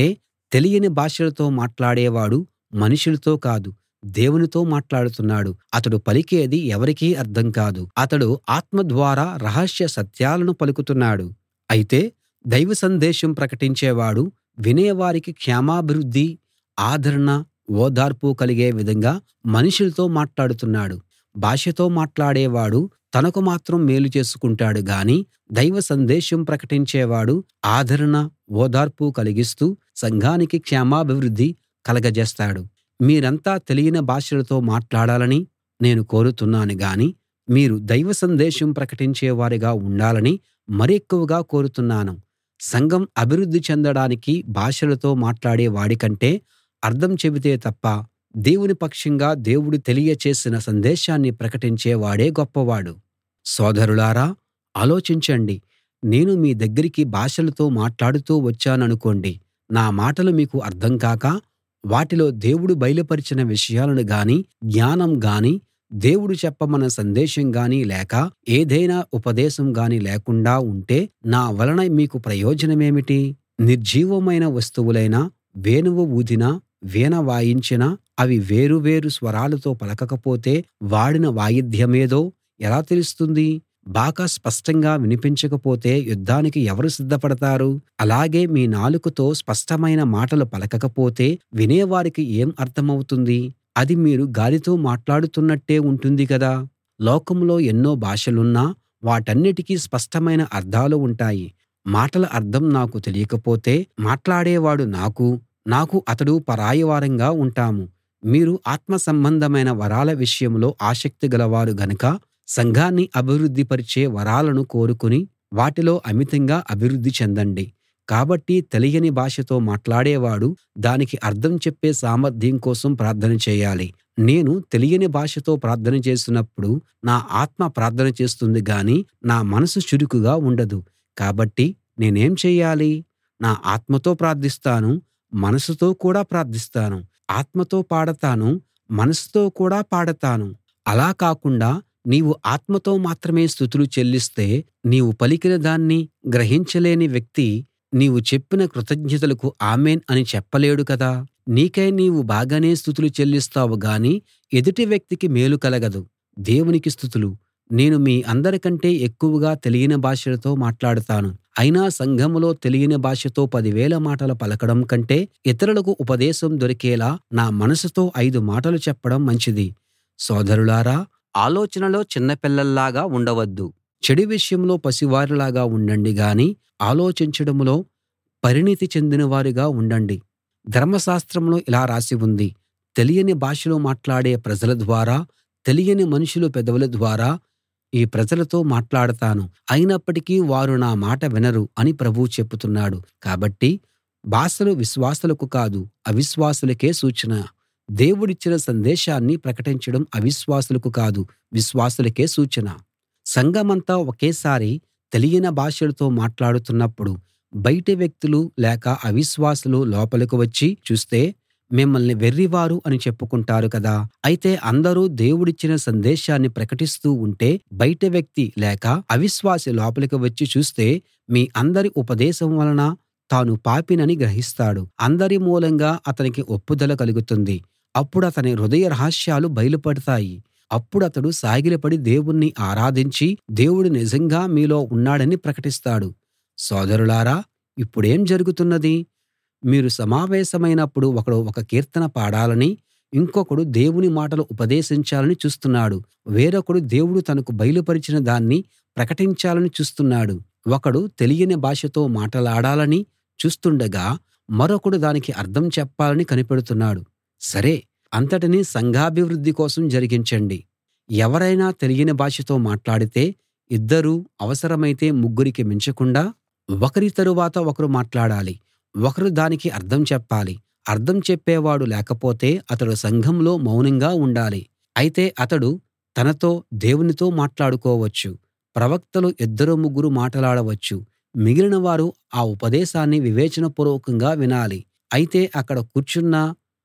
తెలియని భాషలతో మాట్లాడేవాడు మనుషులతో కాదు దేవునితో మాట్లాడుతున్నాడు అతడు పలికేది ఎవరికీ అర్థం కాదు అతడు ఆత్మ ద్వారా రహస్య సత్యాలను పలుకుతున్నాడు అయితే దైవ సందేశం ప్రకటించేవాడు వినేవారికి క్షేమాభివృద్ధి ఆదరణ ఓదార్పు కలిగే విధంగా మనుషులతో మాట్లాడుతున్నాడు భాషతో మాట్లాడేవాడు తనకు మాత్రం మేలు చేసుకుంటాడు గాని దైవ సందేశం ప్రకటించేవాడు ఆదరణ ఓదార్పు కలిగిస్తూ సంఘానికి క్షేమాభివృద్ధి కలగజేస్తాడు మీరంతా తెలియని భాషలతో మాట్లాడాలని నేను కోరుతున్నాను గాని మీరు దైవ సందేశం ప్రకటించేవారిగా ఉండాలని మరెక్కువగా కోరుతున్నాను సంఘం అభివృద్ధి చెందడానికి భాషలతో మాట్లాడే వాడికంటే అర్థం చెబితే తప్ప దేవుని పక్షంగా దేవుడు తెలియచేసిన సందేశాన్ని ప్రకటించే వాడే గొప్పవాడు సోదరులారా ఆలోచించండి నేను మీ దగ్గరికి భాషలతో మాట్లాడుతూ వచ్చాననుకోండి నా మాటలు మీకు అర్థం కాక వాటిలో దేవుడు బయలుపరిచిన విషయాలను గాని జ్ఞానం గాని దేవుడు చెప్పమన్న సందేశం గాని లేక ఏదైనా ఉపదేశం గాని లేకుండా ఉంటే నా వలన మీకు ప్రయోజనమేమిటి నిర్జీవమైన వస్తువులైన వేణువు ఊదినా వీణ వాయించినా అవి వేరు వేరు స్వరాలతో పలకకపోతే వాడిన వాయిద్యమేదో ఎలా తెలుస్తుంది బాకా స్పష్టంగా వినిపించకపోతే యుద్ధానికి ఎవరు సిద్ధపడతారు అలాగే మీ నాలుకతో స్పష్టమైన మాటలు పలకకపోతే వినేవారికి ఏం అర్థమవుతుంది అది మీరు గాలితో మాట్లాడుతున్నట్టే ఉంటుంది కదా లోకంలో ఎన్నో భాషలున్నా వాటన్నిటికీ స్పష్టమైన అర్థాలు ఉంటాయి మాటల అర్థం నాకు తెలియకపోతే మాట్లాడేవాడు నాకు నాకు అతడు పరాయివారంగా ఉంటాము మీరు ఆత్మ సంబంధమైన వరాల విషయంలో ఆసక్తి గలవారు గనక సంఘాన్ని అభివృద్ధి పరిచే వరాలను కోరుకుని వాటిలో అమితంగా అభివృద్ధి చెందండి కాబట్టి తెలియని భాషతో మాట్లాడేవాడు దానికి అర్థం చెప్పే సామర్థ్యం కోసం ప్రార్థన చేయాలి నేను తెలియని భాషతో ప్రార్థన చేసినప్పుడు నా ఆత్మ ప్రార్థన చేస్తుంది గాని నా మనసు చురుకుగా ఉండదు కాబట్టి నేనేం చెయ్యాలి నా ఆత్మతో ప్రార్థిస్తాను మనసుతో కూడా ప్రార్థిస్తాను ఆత్మతో పాడతాను మనసుతో కూడా పాడతాను అలా కాకుండా నీవు ఆత్మతో మాత్రమే స్తుతులు చెల్లిస్తే నీవు పలికిన దాన్ని గ్రహించలేని వ్యక్తి నీవు చెప్పిన కృతజ్ఞతలకు ఆమేన్ అని చెప్పలేడు కదా నీకై నీవు బాగానే స్తుతులు చెల్లిస్తావు గాని ఎదుటి వ్యక్తికి మేలు కలగదు దేవునికి స్తుతులు నేను మీ అందరికంటే ఎక్కువగా తెలియని భాషలతో మాట్లాడతాను అయినా సంఘంలో తెలియని భాషతో పదివేల మాటలు పలకడం కంటే ఇతరులకు ఉపదేశం దొరికేలా నా మనసుతో ఐదు మాటలు చెప్పడం మంచిది సోదరులారా ఆలోచనలో చిన్నపిల్లల్లాగా ఉండవద్దు చెడు విషయంలో పసివారిలాగా ఉండండి గాని ఆలోచించడంలో పరిణితి చెందినవారుగా ఉండండి ధర్మశాస్త్రంలో ఇలా రాసి ఉంది తెలియని భాషలో మాట్లాడే ప్రజల ద్వారా తెలియని మనుషుల పెదవుల ద్వారా ఈ ప్రజలతో మాట్లాడతాను అయినప్పటికీ వారు నా మాట వినరు అని ప్రభువు చెబుతున్నాడు కాబట్టి భాషలు విశ్వాసులకు కాదు అవిశ్వాసులకే సూచన దేవుడిచ్చిన సందేశాన్ని ప్రకటించడం అవిశ్వాసులకు కాదు విశ్వాసులకే సూచన సంఘమంతా ఒకేసారి తెలియని భాషలతో మాట్లాడుతున్నప్పుడు బయటి వ్యక్తులు లేక అవిశ్వాసులు లోపలికి వచ్చి చూస్తే మిమ్మల్ని వెర్రివారు అని చెప్పుకుంటారు కదా అయితే అందరూ దేవుడిచ్చిన సందేశాన్ని ప్రకటిస్తూ ఉంటే బయటి వ్యక్తి లేక అవిశ్వాసి లోపలికి వచ్చి చూస్తే మీ అందరి ఉపదేశం వలన తాను పాపినని గ్రహిస్తాడు అందరి మూలంగా అతనికి ఒప్పుదల కలుగుతుంది అప్పుడతని హృదయ రహస్యాలు బయలుపడతాయి అప్పుడతడు సాగిలపడి దేవుణ్ణి ఆరాధించి దేవుడు నిజంగా మీలో ఉన్నాడని ప్రకటిస్తాడు సోదరులారా ఇప్పుడేం జరుగుతున్నది మీరు సమావేశమైనప్పుడు ఒకడు ఒక కీర్తన పాడాలని ఇంకొకడు దేవుని మాటలు ఉపదేశించాలని చూస్తున్నాడు వేరొకడు దేవుడు తనకు బయలుపరిచిన దాన్ని ప్రకటించాలని చూస్తున్నాడు ఒకడు తెలియని భాషతో మాటలాడాలని చూస్తుండగా మరొకడు దానికి అర్థం చెప్పాలని కనిపెడుతున్నాడు సరే అంతటినీ సంఘాభివృద్ధి కోసం జరిగించండి ఎవరైనా తెలియని భాషతో మాట్లాడితే ఇద్దరూ అవసరమైతే ముగ్గురికి మించకుండా ఒకరి తరువాత ఒకరు మాట్లాడాలి ఒకరు దానికి అర్థం చెప్పాలి అర్థం చెప్పేవాడు లేకపోతే అతడు సంఘంలో మౌనంగా ఉండాలి అయితే అతడు తనతో దేవునితో మాట్లాడుకోవచ్చు ప్రవక్తలు ఇద్దరు ముగ్గురు మాటలాడవచ్చు మిగిలిన వారు ఆ ఉపదేశాన్ని వివేచనపూర్వకంగా వినాలి అయితే అక్కడ కూర్చున్న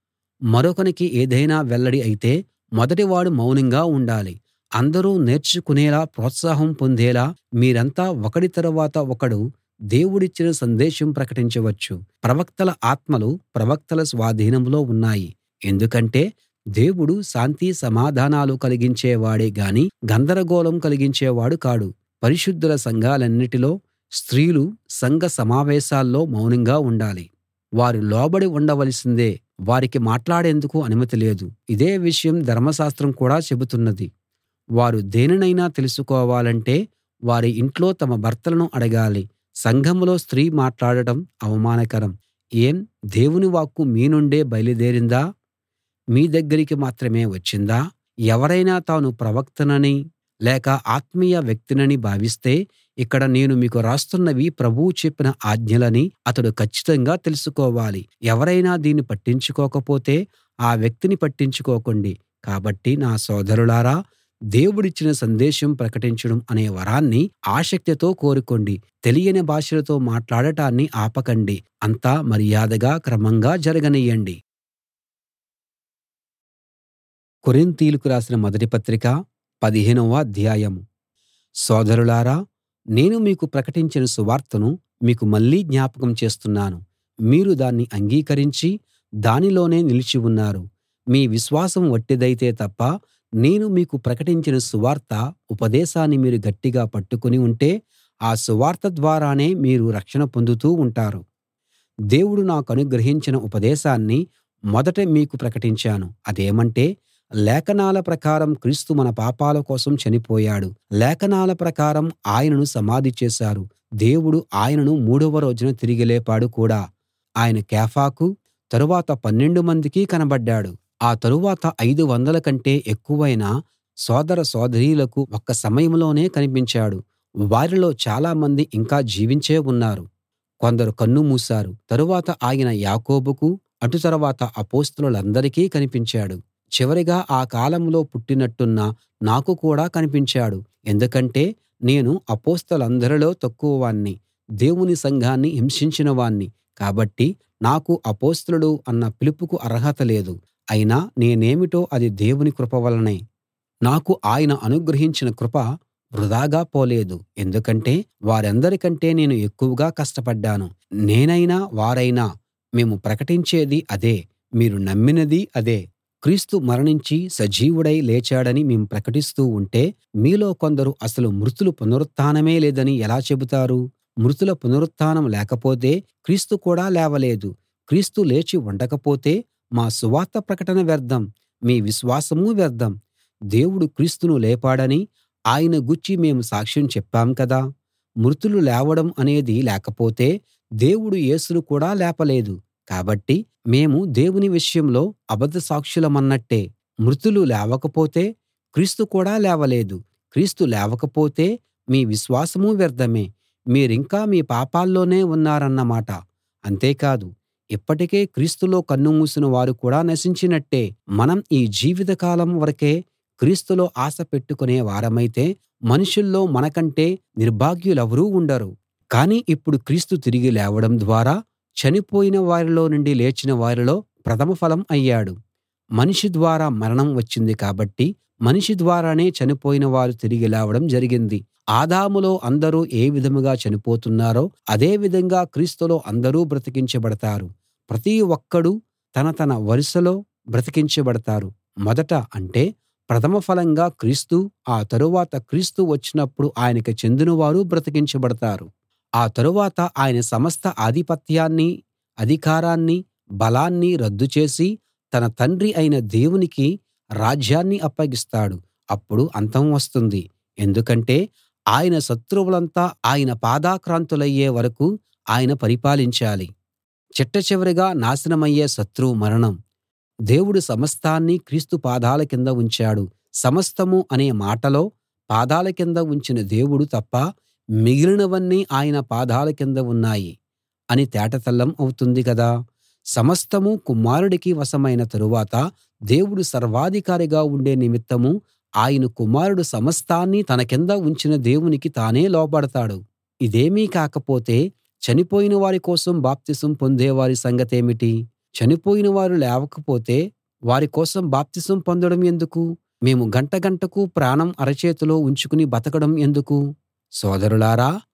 మరొకనికి ఏదైనా వెల్లడి అయితే మొదటివాడు మౌనంగా ఉండాలి అందరూ నేర్చుకునేలా ప్రోత్సాహం పొందేలా మీరంతా ఒకడి తరువాత ఒకడు దేవుడిచ్చిన సందేశం ప్రకటించవచ్చు ప్రవక్తల ఆత్మలు ప్రవక్తల స్వాధీనంలో ఉన్నాయి ఎందుకంటే దేవుడు శాంతి సమాధానాలు కలిగించేవాడే గాని గందరగోళం కలిగించేవాడు కాడు పరిశుద్ధుల సంఘాలన్నిటిలో స్త్రీలు సంఘ సమావేశాల్లో మౌనంగా ఉండాలి వారు లోబడి ఉండవలసిందే వారికి మాట్లాడేందుకు అనుమతి లేదు ఇదే విషయం ధర్మశాస్త్రం కూడా చెబుతున్నది వారు దేనినైనా తెలుసుకోవాలంటే వారి ఇంట్లో తమ భర్తలను అడగాలి సంఘంలో స్త్రీ మాట్లాడటం అవమానకరం ఏం దేవుని వాక్కు మీ నుండే బయలుదేరిందా మీ దగ్గరికి మాత్రమే వచ్చిందా ఎవరైనా తాను ప్రవక్తనని లేక ఆత్మీయ వ్యక్తినని భావిస్తే ఇక్కడ నేను మీకు రాస్తున్నవి ప్రభువు చెప్పిన ఆజ్ఞలని అతడు కచ్చితంగా తెలుసుకోవాలి ఎవరైనా దీన్ని పట్టించుకోకపోతే ఆ వ్యక్తిని పట్టించుకోకండి కాబట్టి నా సోదరులారా దేవుడిచ్చిన సందేశం ప్రకటించడం అనే వరాన్ని ఆసక్తితో కోరుకోండి తెలియని భాషలతో మాట్లాడటాన్ని ఆపకండి అంతా మర్యాదగా క్రమంగా జరగనియ్యండి కొరింతీయులకు రాసిన మొదటి పత్రిక పదిహేనవ అధ్యాయం సోదరులారా నేను మీకు ప్రకటించిన సువార్తను మీకు మళ్ళీ జ్ఞాపకం చేస్తున్నాను మీరు దాన్ని అంగీకరించి దానిలోనే నిలిచి ఉన్నారు మీ విశ్వాసం వట్టిదైతే తప్ప నేను మీకు ప్రకటించిన సువార్త ఉపదేశాన్ని మీరు గట్టిగా పట్టుకుని ఉంటే ఆ సువార్త ద్వారానే మీరు రక్షణ పొందుతూ ఉంటారు దేవుడు నాకనుగ్రహించిన ఉపదేశాన్ని మొదట మీకు ప్రకటించాను అదేమంటే లేఖనాల ప్రకారం క్రీస్తు మన పాపాల కోసం చనిపోయాడు లేఖనాల ప్రకారం ఆయనను సమాధి చేశారు దేవుడు ఆయనను మూడవ రోజున తిరిగి లేపాడు కూడా ఆయన కేఫాకు తరువాత పన్నెండు మందికి కనబడ్డాడు ఆ తరువాత ఐదు వందల కంటే ఎక్కువైన సోదర సోదరీలకు ఒక్క సమయంలోనే కనిపించాడు వారిలో చాలామంది ఇంకా జీవించే ఉన్నారు కొందరు కన్ను మూశారు తరువాత ఆయన యాకోబుకు అటు తరువాత అపొస్తలులందరికీ కనిపించాడు చివరిగా ఆ కాలంలో పుట్టినట్టున్న నాకు కూడా కనిపించాడు ఎందుకంటే నేను అపొస్తలులందరిలో తక్కువవాణ్ణి దేవుని సంఘాన్ని హింసించిన వాణ్ణి కాబట్టి నాకు అపొస్తలుడు అన్న పిలుపుకు అర్హత లేదు అయినా నేనేమిటో అది దేవుని కృప వల్లనే నాకు ఆయన అనుగ్రహించిన కృప వృధాగా పోలేదు ఎందుకంటే వారందరికంటే నేను ఎక్కువగా కష్టపడ్డాను నేనైనా వారైనా మేము ప్రకటించేది అదే మీరు నమ్మినది అదే క్రీస్తు మరణించి సజీవుడై లేచాడని మేము ప్రకటిస్తూ ఉంటే మీలో కొందరు అసలు మృతుల పునరుత్థానమే లేదని ఎలా చెబుతారు మృతుల పునరుత్థానం లేకపోతే క్రీస్తు కూడా లేవలేదు క్రీస్తు లేచి ఉండకపోతే మా సువార్త ప్రకటన వ్యర్థం మీ విశ్వాసమూ వ్యర్థం దేవుడు క్రీస్తును లేపాడని ఆయన గూర్చి మేము సాక్ష్యం చెప్పాం కదా మృతులు లేవడం అనేది లేకపోతే దేవుడు యేసును కూడా లేపలేదు కాబట్టి మేము దేవుని విషయంలో అబద్ధ సాక్షులమన్నట్టే మృతులు లేవకపోతే క్రీస్తు కూడా లేవలేదు క్రీస్తు లేవకపోతే మీ విశ్వాసమూ వ్యర్థమే మీరింకా మీ పాపాల్లోనే ఉన్నారన్నమాట అంతేకాదు ఇప్పటికే క్రీస్తులో కన్నుమూసిన వారు కూడా నశించినట్టే మనం ఈ జీవితకాలం వరకే క్రీస్తులో ఆశ పెట్టుకునే వారమైతే మనుషుల్లో మనకంటే నిర్భాగ్యులెవరూ ఉండరు కానీ ఇప్పుడు క్రీస్తు తిరిగి లేవడం ద్వారా చనిపోయిన వారిలో నుండి లేచిన వారిలో ప్రథమ ఫలం అయ్యాడు మనిషి ద్వారా మరణం వచ్చింది కాబట్టి మనిషి ద్వారానే చనిపోయిన వారు తిరిగి లేవడం జరిగింది ఆదాములో అందరూ ఏ విధంగా చనిపోతున్నారో అదే విధంగా క్రీస్తులో అందరూ బ్రతికించబడతారు ప్రతి ఒక్కడూ తన తన వరుసలో బ్రతికించబడతారు మొదట అంటే ప్రథమ ఫలంగా క్రీస్తు ఆ తరువాత క్రీస్తు వచ్చినప్పుడు ఆయనకి చెందినవారు బ్రతికించబడతారు ఆ తరువాత ఆయన సమస్త ఆధిపత్యాన్ని అధికారాన్ని బలాన్ని రద్దు చేసి తన తండ్రి అయిన దేవునికి రాజ్యాన్ని అప్పగిస్తాడు అప్పుడు అంతం వస్తుంది ఎందుకంటే ఆయన శత్రువులంతా ఆయన పాదాక్రాంతులయ్యే వరకూ ఆయన పరిపాలించాలి చిట్టచివరిగా నాశనమయ్యే శత్రువు మరణం దేవుడు సమస్తాన్నీ క్రీస్తు పాదాల కింద ఉంచాడు సమస్తం అనే మాటలో పాదాల కింద ఉంచిన దేవుడు తప్ప మిగిలినవన్నీ ఆయన పాదాల కింద ఉన్నాయి అని తేటతెల్లం అవుతుంది కదా సమస్తం కుమారుడికి వశమైన తరువాత దేవుడు సర్వాధికారిగా ఉండే నిమిత్తం ఆయన కుమారుడు సమస్తాన్నీ తన కింద ఉంచిన దేవునికి తానే లోబడతాడు ఇదేమీ కాకపోతే చనిపోయిన వారి కోసం బాప్తిసం పొందేవారి సంగతేమిటి చనిపోయిన వారు లేవకపోతే వారి కోసం బాప్తిసం పొందడం ఎందుకు మేము గంట గంటకు ప్రాణం అరచేతిలో ఉంచుకుని బతకడం ఎందుకు సోదరులారా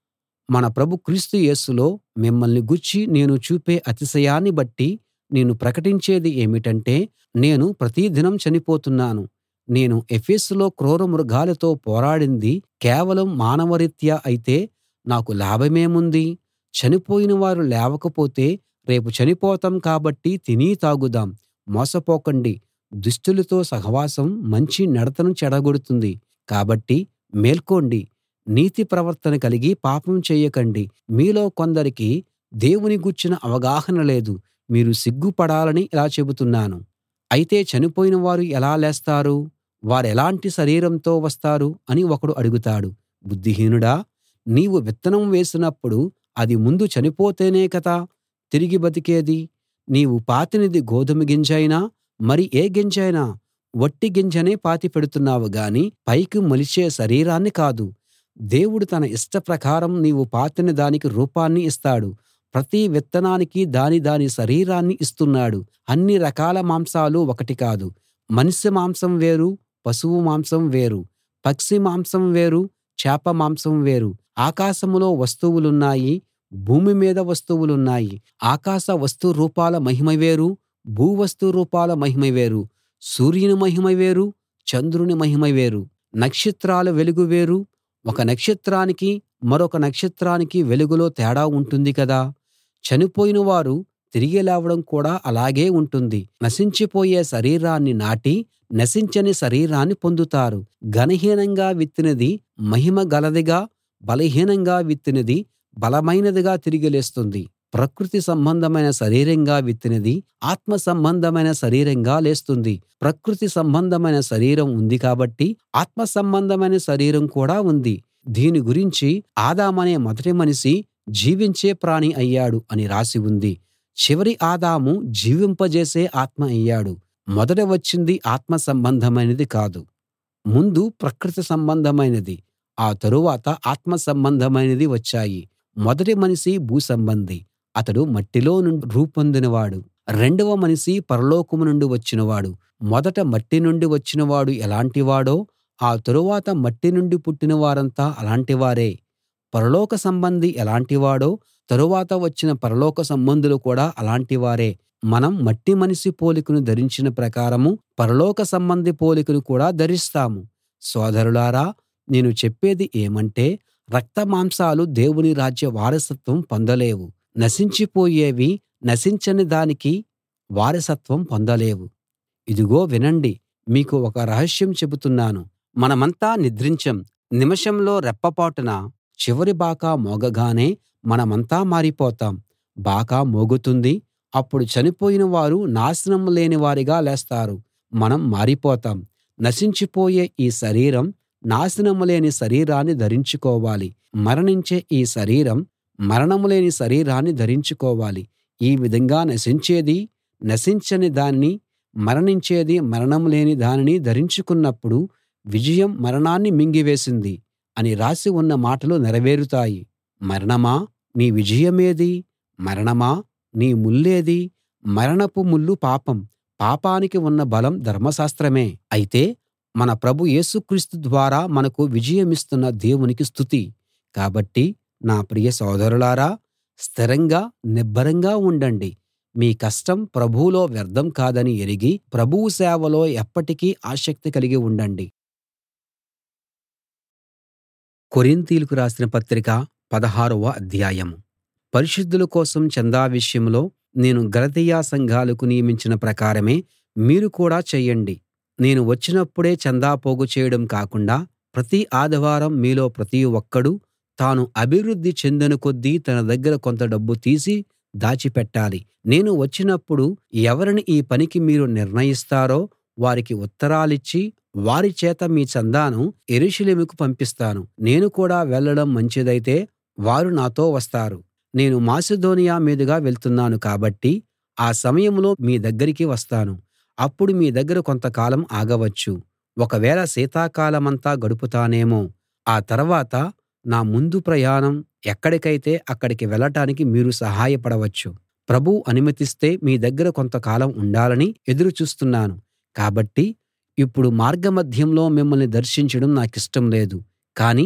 మన ప్రభు క్రీస్తు యేసులో మిమ్మల్ని గూర్చి నేను చూపే అతిశయాన్ని బట్టి నేను ప్రకటించేది ఏమిటంటే నేను ప్రతి దినం చనిపోతున్నాను నేను ఎఫెసులో క్రూర మృగాలతో పోరాడింది కేవలం మానవరీత్యా అయితే నాకు లాభమేముంది చనిపోయిన వారు లేవకపోతే రేపు చనిపోతాం కాబట్టి తిని తాగుదాం మోసపోకండి దుష్టులతో సహవాసం మంచి నడతను చెడగొడుతుంది కాబట్టి మేల్కోండి నీతి ప్రవర్తన కలిగి పాపం చేయకండి మీలో కొందరికి దేవుని గూర్చిన అవగాహన లేదు మీరు సిగ్గుపడాలని ఇలా చెబుతున్నాను అయితే చనిపోయిన వారు ఎలా లేస్తారు వారెలాంటి శరీరంతో వస్తారు అని ఒకడు అడుగుతాడు బుద్ధిహీనుడా నీవు విత్తనం వేసినప్పుడు అది ముందు చనిపోతేనే కదా తిరిగి బతికేది నీవు పాతినది గోదుమ గింజైనా మరి ఏ గింజైనా వట్టి గింజనే పాతిపెడుతున్నావు గాని పైకి మొలిచే శరీరాన్ని కాదు దేవుడు తన ఇష్టప్రకారం నీవు పాతిన దానికి రూపాన్ని ఇస్తాడు ప్రతి విత్తనానికి దాని దాని శరీరాన్ని ఇస్తున్నాడు అన్ని రకాల మాంసాలు ఒకటి కాదు మనిషి మాంసం వేరు పశువు మాంసం వేరు పక్షి మాంసం వేరు చేప మాంసం వేరు ఆకాశంలో వస్తువులున్నాయి భూమి మీద వస్తువులున్నాయి ఆకాశ వస్తు రూపాల మహిమ వేరు భూవస్తు రూపాల మహిమ వేరు సూర్యుని మహిమ వేరు చంద్రుని మహిమ వేరు నక్షత్రాల వెలుగు వేరు ఒక నక్షత్రానికి మరొక నక్షత్రానికి వెలుగులో తేడా ఉంటుంది కదా చనిపోయిన వారు తిరిగి లేవడం కూడా అలాగే ఉంటుంది నశించిపోయే శరీరాన్ని నాటి నశించని శరీరాన్ని పొందుతారు ఘనహీనంగా విత్తినది మహిమ గలదిగా బలహీనంగా విత్తినది బలమైనదిగా తిరిగి లేస్తుంది ప్రకృతి సంబంధమైన శరీరంగా విత్తినది ఆత్మ సంబంధమైన శరీరంగా లేస్తుంది ప్రకృతి సంబంధమైన శరీరం ఉంది కాబట్టి ఆత్మ సంబంధమైన శరీరం కూడా ఉంది దీని గురించి ఆదామనే మొదటి మనిషి జీవించే ప్రాణి అయ్యాడు అని రాసి ఉంది చివరి ఆదాము జీవింపజేసే ఆత్మ అయ్యాడు మొదట వచ్చింది ఆత్మ సంబంధమైనది కాదు ముందు ప్రకృతి సంబంధమైనది ఆ తరువాత ఆత్మ సంబంధమైనది వచ్చాయి మొదటి మనిషి భూసంబంధి అతడు మట్టిలో నుండి రూపొందినవాడు రెండవ మనిషి పరలోకం నుండి వచ్చినవాడు మొదట మట్టి నుండి వచ్చినవాడు ఎలాంటివాడో ఆ తరువాత మట్టి నుండి పుట్టిన వారంతా అలాంటివారే పరలోక సంబంధి ఎలాంటివాడో తరువాత వచ్చిన పరలోక సంబంధులు కూడా అలాంటివారే మనం మట్టి మనిషి పోలికను ధరించిన ప్రకారం పరలోక సంబంధి పోలికను కూడా ధరిస్తాము సోదరులారా నేను చెప్పేది ఏమంటే రక్త మాంసాలు దేవుని రాజ్య వారసత్వం పొందలేవు నశించిపోయేవి నశించని దానికి వారసత్వం పొందలేవు ఇదిగో వినండి మీకు ఒక రహస్యం చెబుతున్నాను మనమంతా నిద్రించం నిమిషంలో రెప్పపాటున చివరి బాకా మోగగానే మనమంతా మారిపోతాం బాకా మోగుతుంది అప్పుడు చనిపోయిన వారు నాశనం లేని వారిగా లేస్తారు మనం మారిపోతాం నశించిపోయే ఈ శరీరం నాశనం లేని శరీరాన్ని ధరించుకోవాలి మరణించే ఈ శరీరం మరణం లేని శరీరాన్ని ధరించుకోవాలి ఈ విధంగా నశించేది నశించని దాన్ని మరణించేది మరణం లేని దానిని ధరించుకున్నప్పుడు విజయం మరణాన్ని మింగివేసింది అని రాసి ఉన్న మాటలు నెరవేరుతాయి మరణమా నీ విజయమేది మరణమా నీ ముల్లేది మరణపు ముల్లు పాపం పాపానికి ఉన్న బలం ధర్మశాస్త్రమే అయితే మన ప్రభు యేసు క్రీస్తు ద్వారా మనకు విజయమిస్తున్న దేవునికి స్తుతి కాబట్టి నా ప్రియ సోదరులారా స్థిరంగా నిబ్బరంగా ఉండండి మీ కష్టం ప్రభువులో వ్యర్థం కాదని ఎరిగి ప్రభువు సేవలో ఎప్పటికీ ఆసక్తి కలిగి ఉండండి కొరింతీయులకు రాసిన పత్రిక పదహారవ అధ్యాయం పరిశుద్ధుల కోసం చందా విషయంలో నేను గలతీయ సంఘాలకు నియమించిన ప్రకారమే మీరు కూడా చెయ్యండి నేను వచ్చినప్పుడే చందా పోగు చేయడం కాకుండా ప్రతి ఆదివారం మీలో ప్రతి ఒక్కడూ తాను అభివృద్ధి చెందిన కొద్దీ తన దగ్గర కొంత డబ్బు తీసి దాచిపెట్టాలి నేను వచ్చినప్పుడు ఎవరిని ఈ పనికి మీరు నిర్ణయిస్తారో వారికి ఉత్తరాలిచ్చి వారి చేత మీ చందాను యెరూషలేముకు పంపిస్తాను నేను కూడా వెళ్ళడం మంచిదైతే వారు నాతో వస్తారు నేను మాసిదోనియ మీదుగా వెళ్తున్నాను కాబట్టి ఆ సమయంలో మీ దగ్గరికి వస్తాను అప్పుడు మీ దగ్గర కొంతకాలం ఆగవచ్చు ఒకవేళ శీతాకాలమంతా గడుపుతానేమో ఆ తర్వాత నా ముందు ప్రయాణం ఎక్కడికైతే అక్కడికి వెళ్ళటానికి మీరు సహాయపడవచ్చు ప్రభువు అనుమతిస్తే మీ దగ్గర కొంతకాలం ఉండాలని ఎదురు చూస్తున్నాను కాబట్టి ఇప్పుడు మార్గమధ్యంలో మిమ్మల్ని దర్శించడం నాకిష్టం లేదు కానీ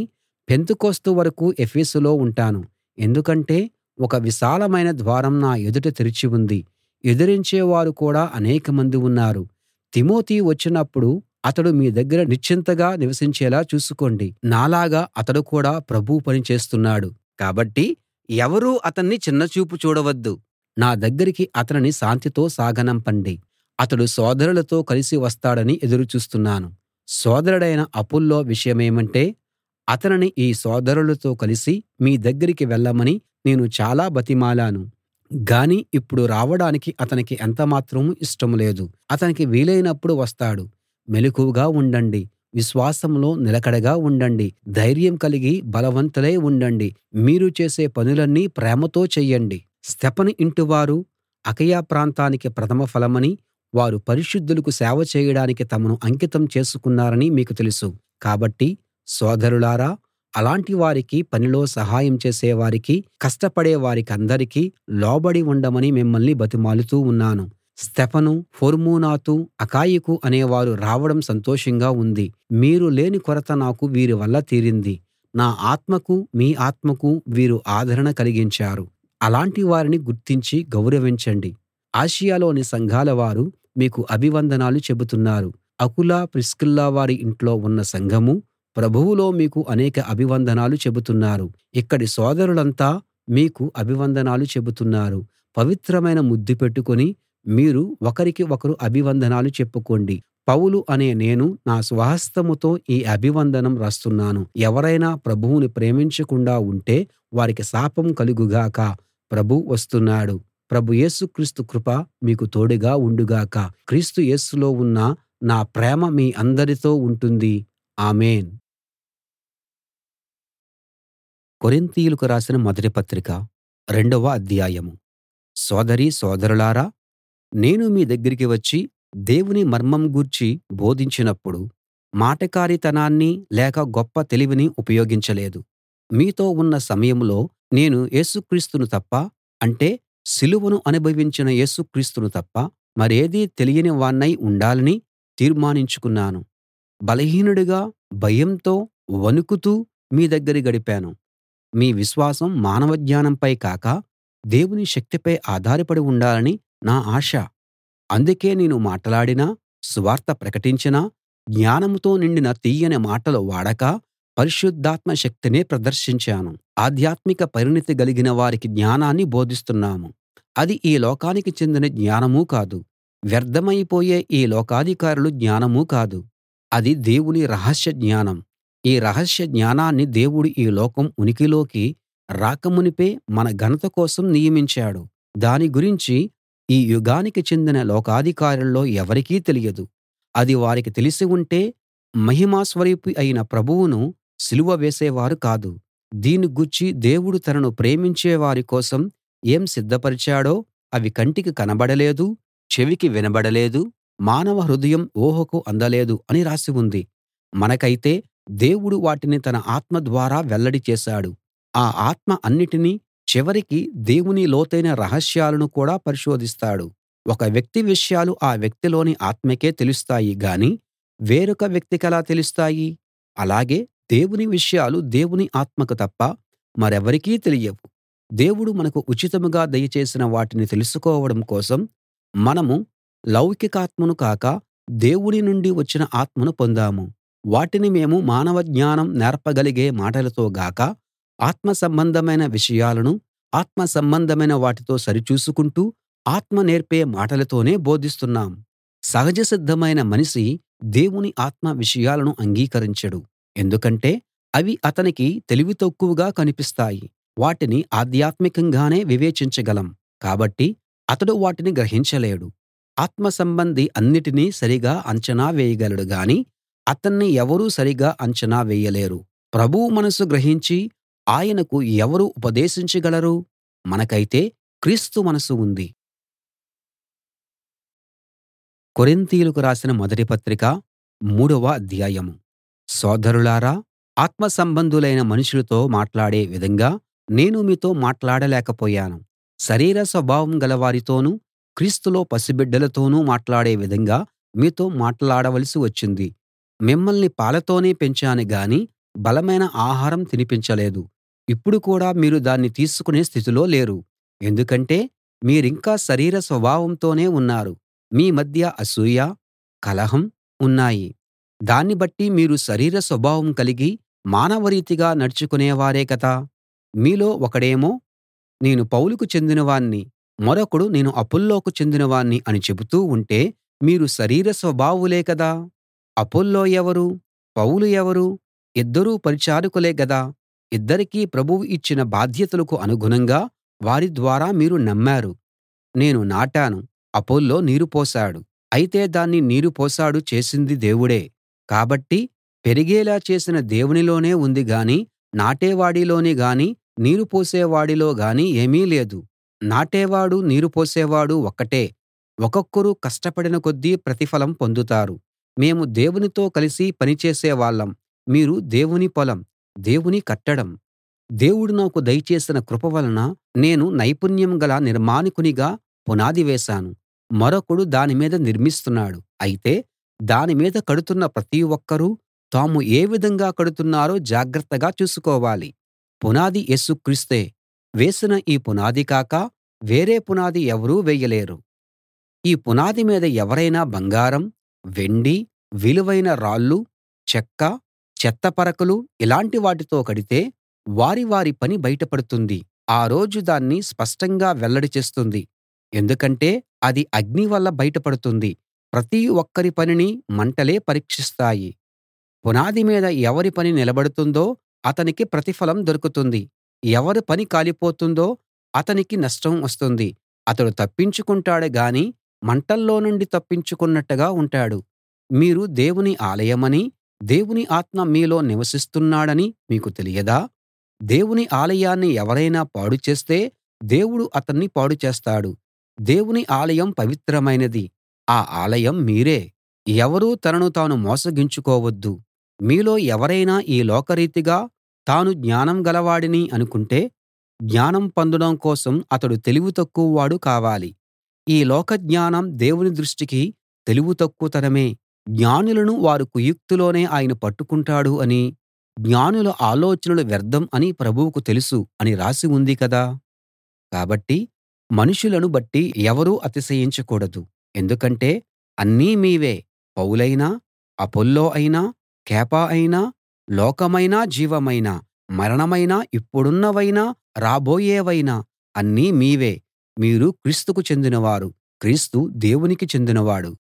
పెంతెకొస్తు వరకూ ఎఫెసులో ఉంటాను ఎందుకంటే ఒక విశాలమైన ద్వారం నా ఎదుట తెరిచి ఉంది ఎదిరించేవారు కూడా అనేకమంది ఉన్నారు తిమోతి వచ్చినప్పుడు అతడు మీ దగ్గర నిశ్చింతగా నివసించేలా చూసుకోండి నాలాగా అతడు కూడా ప్రభువు పని చేస్తున్నాడు కాబట్టి ఎవరూ అతన్ని చిన్నచూపు చూడవద్దు నా దగ్గరికి అతనిని శాంతితో సాగనంపండి అతడు సోదరులతో కలిసి వస్తాడని ఎదురు చూస్తున్నాను సోదరుడైన అపొల్లో విషయమేమంటే అతనిని ఈ సోదరులతో కలిసి మీ దగ్గరికి వెళ్ళమని నేను చాలా బతిమాలాను గాని ఇప్పుడు రావడానికి అతనికి ఎంతమాత్రం ఇష్టం లేదు అతనికి వీలైనప్పుడు వస్తాడు మెలకువగా ఉండండి విశ్వాసంలో నిలకడగా ఉండండి ధైర్యం కలిగి బలవంతులై ఉండండి మీరు చేసే పనులన్నీ ప్రేమతో చెయ్యండి స్తెఫను ఇంటివారు అకయ ప్రాంతానికి ప్రథమ ఫలమని వారు పరిశుద్ధులకు సేవ చేయడానికి తమను అంకితం చేసుకున్నారని మీకు తెలుసు కాబట్టి సోదరులారా అలాంటి వారికి పనిలో సహాయం చేసే వారికి కష్టపడే వారికందరికీ లోబడి ఉండమని మిమ్మల్ని బతిమాలుతూ ఉన్నాను స్తెఫను ఫొర్మూనాతు అకాయికు అనేవారు రావడం సంతోషంగా ఉంది మీరు లేని కొరత నాకు వీరి వల్ల తీరింది నా ఆత్మకు మీ ఆత్మకు వీరు ఆదరణ కలిగించారు అలాంటి వారిని గుర్తించి గౌరవించండి ఆసియాలోని సంఘాల వారు మీకు అభివందనాలు చెబుతున్నారు అకుల ప్రిస్కిల్ల వారి ఇంట్లో ఉన్న సంఘమూ ప్రభువులో మీకు అనేక అభివందనాలు చెబుతున్నారు ఇక్కడి సోదరులంతా మీకు అభివందనాలు చెబుతున్నారు పవిత్రమైన ముద్దు పెట్టుకుని మీరు ఒకరికి ఒకరు అభివందనాలు చెప్పుకోండి పౌలు అనే నేను నా స్వహస్తముతో ఈ అభివందనం రాస్తున్నాను ఎవరైనా ప్రభువుని ప్రేమించకుండా ఉంటే వారికి శాపం కలుగు గాక ప్రభువు వస్తున్నాడు ప్రభు యేసు క్రీస్తు కృప మీకు తోడుగా ఉండుగాక క్రీస్తు యేసులో ఉన్న నా ప్రేమ మీ అందరితో ఉంటుంది ఆమేన్ కొరింతీయులకు రాసిన మొదటి పత్రిక రెండవ అధ్యాయం సోదరీ సోదరులారా నేను మీ దగ్గరికి వచ్చి దేవుని మర్మం గూర్చి బోధించినప్పుడు మాటకారితనాన్ని లేక గొప్ప తెలివిని ఉపయోగించలేదు మీతో ఉన్న సమయంలో నేను యేసుక్రీస్తును తప్ప అంటే సిలువను అనుభవించిన యేసుక్రీస్తును తప్ప మరేదీ తెలియని వాణ్ణై ఉండాలని తీర్మానించుకున్నాను బలహీనుడిగా భయంతో వణుకుతూ మీ దగ్గర గడిపాను మీ విశ్వాసం మానవ జ్ఞానంపై కాక దేవుని శక్తిపై ఆధారపడి ఉండాలని నా ఆశ అందుకే నేను మాటలాడినా సువార్త ప్రకటించినా జ్ఞానంతో నిండిన తియ్యని మాటలు వాడక పరిశుద్ధాత్మ శక్తినే ప్రదర్శించాను ఆధ్యాత్మిక పరిణతి గలిగిన వారికి జ్ఞానాన్ని బోధిస్తున్నాము అది ఈ లోకానికి చెందిన జ్ఞానమూ కాదు వ్యర్థమైపోయే ఈ లోకాధికారుల జ్ఞానమూ కాదు అది దేవుని రహస్య జ్ఞానం ఈ రహస్య జ్ఞానాన్ని దేవుడు ఈ లోకం ఉనికిలోకి రాకమునుపే మన ఘనత కోసం నియమించాడు దాని గురించి ఈ యుగానికి చెందిన లోకాధికారుల్లో ఎవరికీ తెలియదు అది వారికి తెలిసి ఉంటే మహిమ స్వరూపి అయిన ప్రభువును సిలువ వేసేవారు కాదు దీన్ని గూర్చి దేవుడు తనను ప్రేమించే వారి కోసం ఏం సిద్ధపరిచాడో అవి కంటికి కనబడలేదు చెవికి వినబడలేదు మానవ హృదయం ఊహకు అందలేదు అని రాసి ఉంది మనకైతే దేవుడు వాటిని తన ఆత్మ ద్వారా వెల్లడి చేశాడు ఆ ఆత్మ అన్నిటినీ చివరికి దేవుని లోతైన రహస్యాలను కూడా పరిశోధిస్తాడు ఒక వ్యక్తి విషయాలు ఆ వ్యక్తిలోని ఆత్మకే తెలుస్తాయి గాని వేరొక వ్యక్తికెలా తెలుస్తాయి అలాగే దేవుని విషయాలు దేవుని ఆత్మకు తప్ప మరెవరికీ తెలియవు దేవుడు మనకు ఉచితంగా దయచేసిన వాటిని తెలుసుకోవడం కోసం మనము లౌకికాత్మను కాక దేవుని నుండి వచ్చిన ఆత్మను పొందాము వాటిని మేము మానవ జ్ఞానం నేర్పగలిగే మాటలతో గాక ఆత్మ సంబంధమైన విషయాలను ఆత్మ సంబంధమైన వాటితో సరిచూసుకుంటూ ఆత్మ నేర్పే మాటలతోనే బోధిస్తున్నాం సహజ సిద్ధమైన మనిషి దేవుని ఆత్మ విషయాలను అంగీకరించడు ఎందుకంటే అవి అతనికి తెలివి తక్కువగా కనిపిస్తాయి వాటిని ఆధ్యాత్మికంగానే వివేచించగలం కాబట్టి అతడు వాటిని గ్రహించలేడు ఆత్మ సంబంధి అన్నిటినీ సరిగా అంచనా వేయగలడు గాని అతన్ని ఎవరూ సరిగా అంచనా వేయలేరు ప్రభువు మనసు గ్రహించి ఆయనకు ఎవరు ఉపదేశించగలరు మనకైతే క్రీస్తు మనసు ఉంది కొరింతీయులకు రాసిన మొదటి పత్రిక మూడవ అధ్యాయం సోదరులారా ఆత్మ సంబంధులైన మనుషులతో మాట్లాడే విధంగా నేను మీతో మాట్లాడలేకపోయాను శరీర స్వభావం గలవారితోనూ క్రీస్తులో పసిబిడ్డలతోనూ మాట్లాడే విధంగా మీతో మాట్లాడవలసి వచ్చింది మిమ్మల్ని పాలతోనే పెంచాను గాని బలమైన ఆహారం తినిపించలేదు ఇప్పుడు కూడా మీరు దాన్ని తీసుకునే స్థితిలో లేరు ఎందుకంటే మీరింకా శరీర స్వభావంతోనే ఉన్నారు మీ మధ్య అసూయ కలహం ఉన్నాయి దాన్ని బట్టి మీరు శరీర స్వభావం కలిగి మానవరీతిగా నడుచుకునేవారే కదా మీలో ఒకడేమో నేను పౌలుకు చెందినవాణ్ణి మరొకడు నేను అపొల్లోకు చెందినవాణ్ణి అని చెబుతూ ఉంటే మీరు శరీర స్వభావులే కదా అపొల్లో ఎవరు పౌలు ఎవరు ఇద్దరూ పరిచారకులే గదా ఇద్దరికీ ప్రభువు ఇచ్చిన బాధ్యతలకు అనుగుణంగా వారి ద్వారా మీరు నమ్మారు నేను నాటాను అపొల్లో నీరు పోశాడు అయితే దాన్ని నీరు పోశాడు చేసింది దేవుడే కాబట్టి పెరిగేలా చేసిన దేవునిలోనే ఉంది గాని నాటేవాడిలోని గాని నీరు పోసేవాడిలో గాని ఏమీ లేదు నాటేవాడు నీరు పోసేవాడు ఒక్కటే ఒక్కొక్కరు కష్టపడిన కొద్దీ ప్రతిఫలం పొందుతారు మేము దేవునితో కలిసి పని చేసే వాళ్ళం మీరు దేవుని పొలం దేవుని కట్టడం దేవుడు నాకు దయచేసిన కృప వలన నేను నైపుణ్యం గల నిర్మాణకునిగా పునాది వేశాను మరొకడు దాని మీద నిర్మిస్తున్నాడు అయితే దాని మీద కడుతున్న ప్రతి ఒక్కరూ తాము ఏ విధంగా కడుతున్నారో జాగ్రత్తగా చూసుకోవాలి పునాది యేసు క్రీస్తే వేసిన ఈ పునాది కాక వేరే పునాది ఎవరూ వేయలేరు ఈ పునాది మీద ఎవరైనా బంగారం వెండి విలువైన రాళ్ళు చెక్క చెత్త పరకలు ఇలాంటి వాటితో కడితే వారి వారి పని బయటపడుతుంది ఆ రోజు దాన్ని స్పష్టంగా వెల్లడి చేస్తుంది ఎందుకంటే అది అగ్ని వల్ల బయటపడుతుంది ప్రతి ఒక్కరి పనిని మంటలే పరీక్షిస్తాయి పునాది మీద ఎవరి పని నిలబడుతుందో అతనికి ప్రతిఫలం దొరుకుతుంది ఎవరి పని కాలిపోతుందో అతనికి నష్టం వస్తుంది అతడు తప్పించుకుంటాడు గాని మంటల్లో నుండి తప్పించుకున్నట్టుగా ఉంటాడు మీరు దేవుని ఆలయమనీ దేవుని ఆత్మ మీలో నివసిస్తున్నాడని మీకు తెలియదా దేవుని ఆలయాన్ని ఎవరైనా పాడు చేస్తే దేవుడు అతన్ని పాడు చేస్తాడు దేవుని ఆలయం పవిత్రమైనది ఆ ఆలయం మీరే ఎవరూ తనను తాను మోసగించుకోవద్దు మీలో ఎవరైనా ఈ లోకరీతిగా తాను జ్ఞానం గలవాడిని అనుకుంటే జ్ఞానం పొందడం కోసం అతడు తెలివి తక్కువవాడు కావాలి ఈ లోక జ్ఞానం దేవుని దృష్టికి తెలివి తక్కువతనమే జ్ఞానులను వారి కుయుక్తిలోనే ఆయన పట్టుకుంటాడు అని జ్ఞానుల ఆలోచనలు వ్యర్థం అని ప్రభువుకు తెలుసు అని రాసి ఉంది కదా కాబట్టి మనుషులను బట్టి ఎవరూ అతిశయించకూడదు ఎందుకంటే అన్నీ మీవే పౌలైనా అపొల్లో అయినా కేఫా అయినా లోకమైనా జీవమైనా మరణమైనా ఇప్పుడున్నవైనా రాబోయేవైనా అన్నీ మీవే మీరు క్రీస్తుకు చెందినవారు క్రీస్తు దేవునికి చెందినవాడు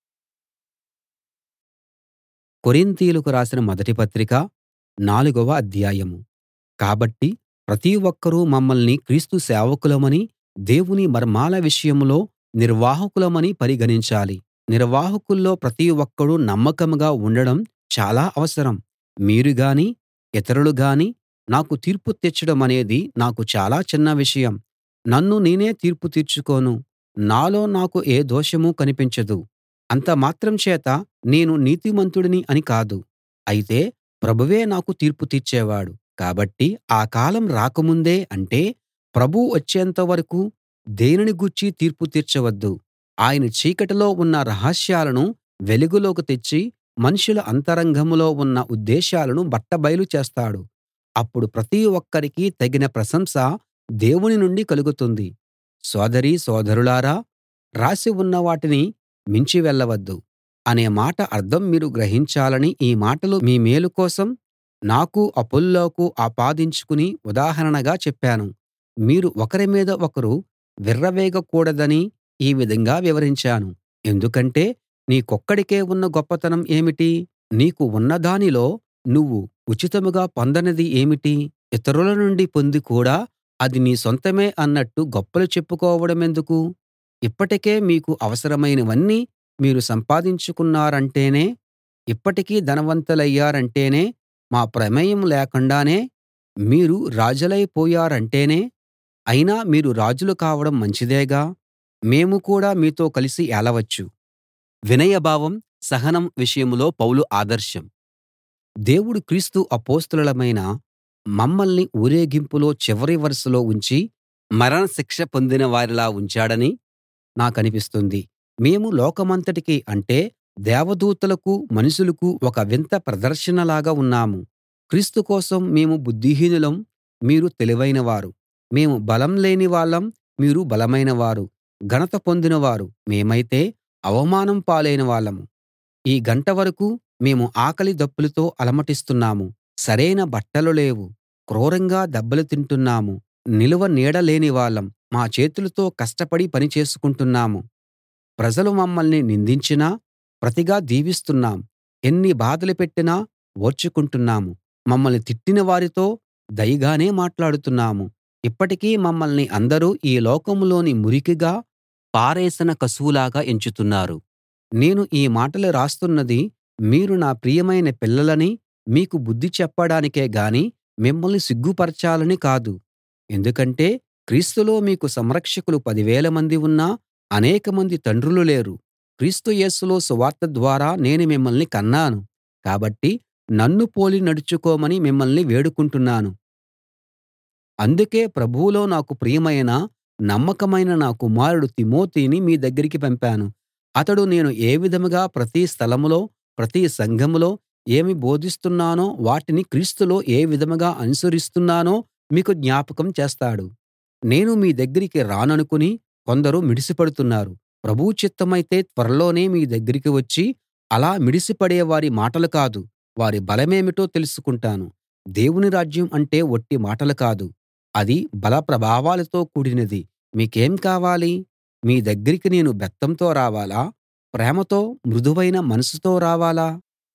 కొరింతీయులకు రాసిన మొదటి పత్రిక నాలుగవ అధ్యాయం కాబట్టి ప్రతి ఒక్కరూ మమ్మల్ని క్రీస్తు సేవకులమని దేవుని మర్మాల విషయంలో నిర్వాహకులమని పరిగణించాలి నిర్వాహకుల్లో ప్రతి ఒక్కడూ నమ్మకంగా ఉండడం చాలా అవసరం మీరు గాని ఇతరులు గాని నాకు తీర్పు తీర్చడమనేది నాకు చాలా చిన్న విషయం నన్ను నేనే తీర్పు తీర్చుకోను నాలో నాకు ఏ దోషమూ కనిపించదు అంత మాత్రం చేత నేను నీతిమంతుడిని అని కాదు అయితే ప్రభువే నాకు తీర్పు తీర్చేవాడు కాబట్టి ఆ కాలం రాకముందే అంటే ప్రభువు వచ్చేంత వరకూ దేనిని గూర్చీ తీర్పు తీర్చవద్దు ఆయన చీకటిలో ఉన్న రహస్యాలను వెలుగులోకి తెచ్చి మనుషుల అంతరంగంలో ఉన్న ఉద్దేశాలను బట్టబయలు చేస్తాడు అప్పుడు ప్రతి ఒక్కరికీ తగిన ప్రశంస దేవుని నుండి కలుగుతుంది సోదరీ సోదరులారా రాసి ఉన్న వాటిని మించి వెళ్ళవద్దు అనే మాట అర్థం మీరు గ్రహించాలని ఈ మాటలు మీ మేలు కోసం నాకు అపొల్లోకు ఆపాదించుకుని ఉదాహరణగా చెప్పాను మీరు ఒకరి మీద ఒకరు విర్రవీగకూడదని ఈ విధంగా వివరించాను ఎందుకంటే నీకొక్కడికే ఉన్న గొప్పతనం ఏమిటి నీకు ఉన్నదానిలో నువ్వు ఉచితంగా పొందనిది ఏమిటి ఇతరుల నుండి పొంది కూడా అది నీ సొంతమే అన్నట్టు గొప్పలు చెప్పుకోవడమెందుకు ఇప్పటికే మీకు అవసరమైనవన్నీ మీరు సంపాదించుకున్నారంటేనే ఇప్పటికీ ధనవంతులయ్యారంటేనే మా ప్రమేయం లేకుండానే మీరు రాజులైపోయారంటేనే అయినా మీరు రాజులు కావడం మంచిదేగా మేము కూడా మీతో కలిసి ఏలవచ్చు వినయభావం సహనం విషయంలో పౌలు ఆదర్శం దేవుడు క్రీస్తు అపొస్తలులమైన మమ్మల్ని ఊరేగింపులో చివరి వరుసలో ఉంచి మరణశిక్ష పొందిన వారిలా ఉంచాడని నాకనిపిస్తుంది మేము లోకమంతటికీ అంటే దేవదూతలకు మనుషులకు ఒక వింత ప్రదర్శనలాగా ఉన్నాము క్రీస్తు కోసం మేము బుద్ధిహీనులం మీరు తెలివైనవారు మేము బలం లేని వాళ్ళం మీరు బలమైన వారు ఘనత పొందినవారు మేమైతే అవమానం పాలైన వాళ్ళం ఈ గంట వరకూ మేము ఆకలి దప్పులతో అలమటిస్తున్నాము సరైన బట్టలు లేవు క్రూరంగా దెబ్బలు తింటున్నాము నిలువ నీడ లేని వాళ్ళం మా చేతులతో కష్టపడి పని చేసుకుంటున్నాము ప్రజలు మమ్మల్ని నిందించినా ప్రతిగా దీవిస్తున్నాం ఎన్ని బాధలు పెట్టినా ఓర్చుకుంటున్నాము మమ్మల్ని తిట్టిన వారితో దయగానే మాట్లాడుతున్నాము ఇప్పటికీ మమ్మల్ని అందరూ ఈ లోకంలోని మురికిగా పారేసిన కసువులాగా ఎంచుతున్నారు నేను ఈ మాటలు రాస్తున్నది మీరు నా ప్రియమైన పిల్లలని మీకు బుద్ధి చెప్పడానికే గాని మిమ్మల్ని సిగ్గుపరచాలని కాదు ఎందుకంటే క్రీస్తులో మీకు సంరక్షకులు పదివేల మంది ఉన్నా అనేకమంది తండ్రులు లేరు క్రీస్తు యేసులో సువార్త ద్వారా నేను మిమ్మల్ని కన్నాను కాబట్టి నన్ను పోలి నడుచుకోమని మిమ్మల్ని వేడుకుంటున్నాను అందుకే ప్రభువులో నాకు ప్రియమైన నమ్మకమైన నా కుమారుడు తిమోతిని మీ దగ్గరికి పంపాను అతడు నేను ఏ విధంగా ప్రతి స్థలంలో ప్రతి సంఘంలో ఏమి బోధిస్తున్నానో వాటిని క్రీస్తులో ఏ విధంగా అనుసరిస్తున్నానో మీకు జ్ఞాపకం చేస్తాడు నేను మీ దగ్గరికి రాననుకుని కొందరు మిడిసిపడుతున్నారు ప్రభువు చిత్తమైతే త్వరలోనే మీ దగ్గరికి వచ్చి అలా మిడిసిపడే వారి మాటలు కాదు వారి బలమేమిటో తెలుసుకుంటాను దేవుని రాజ్యం అంటే వట్టి మాటలు కాదు అది బల ప్రభావాలతో కూడినది మీకేం కావాలి మీ దగ్గరికి నేను బెత్తంతో రావాలా ప్రేమతో మృదువైన మనసుతో రావాలా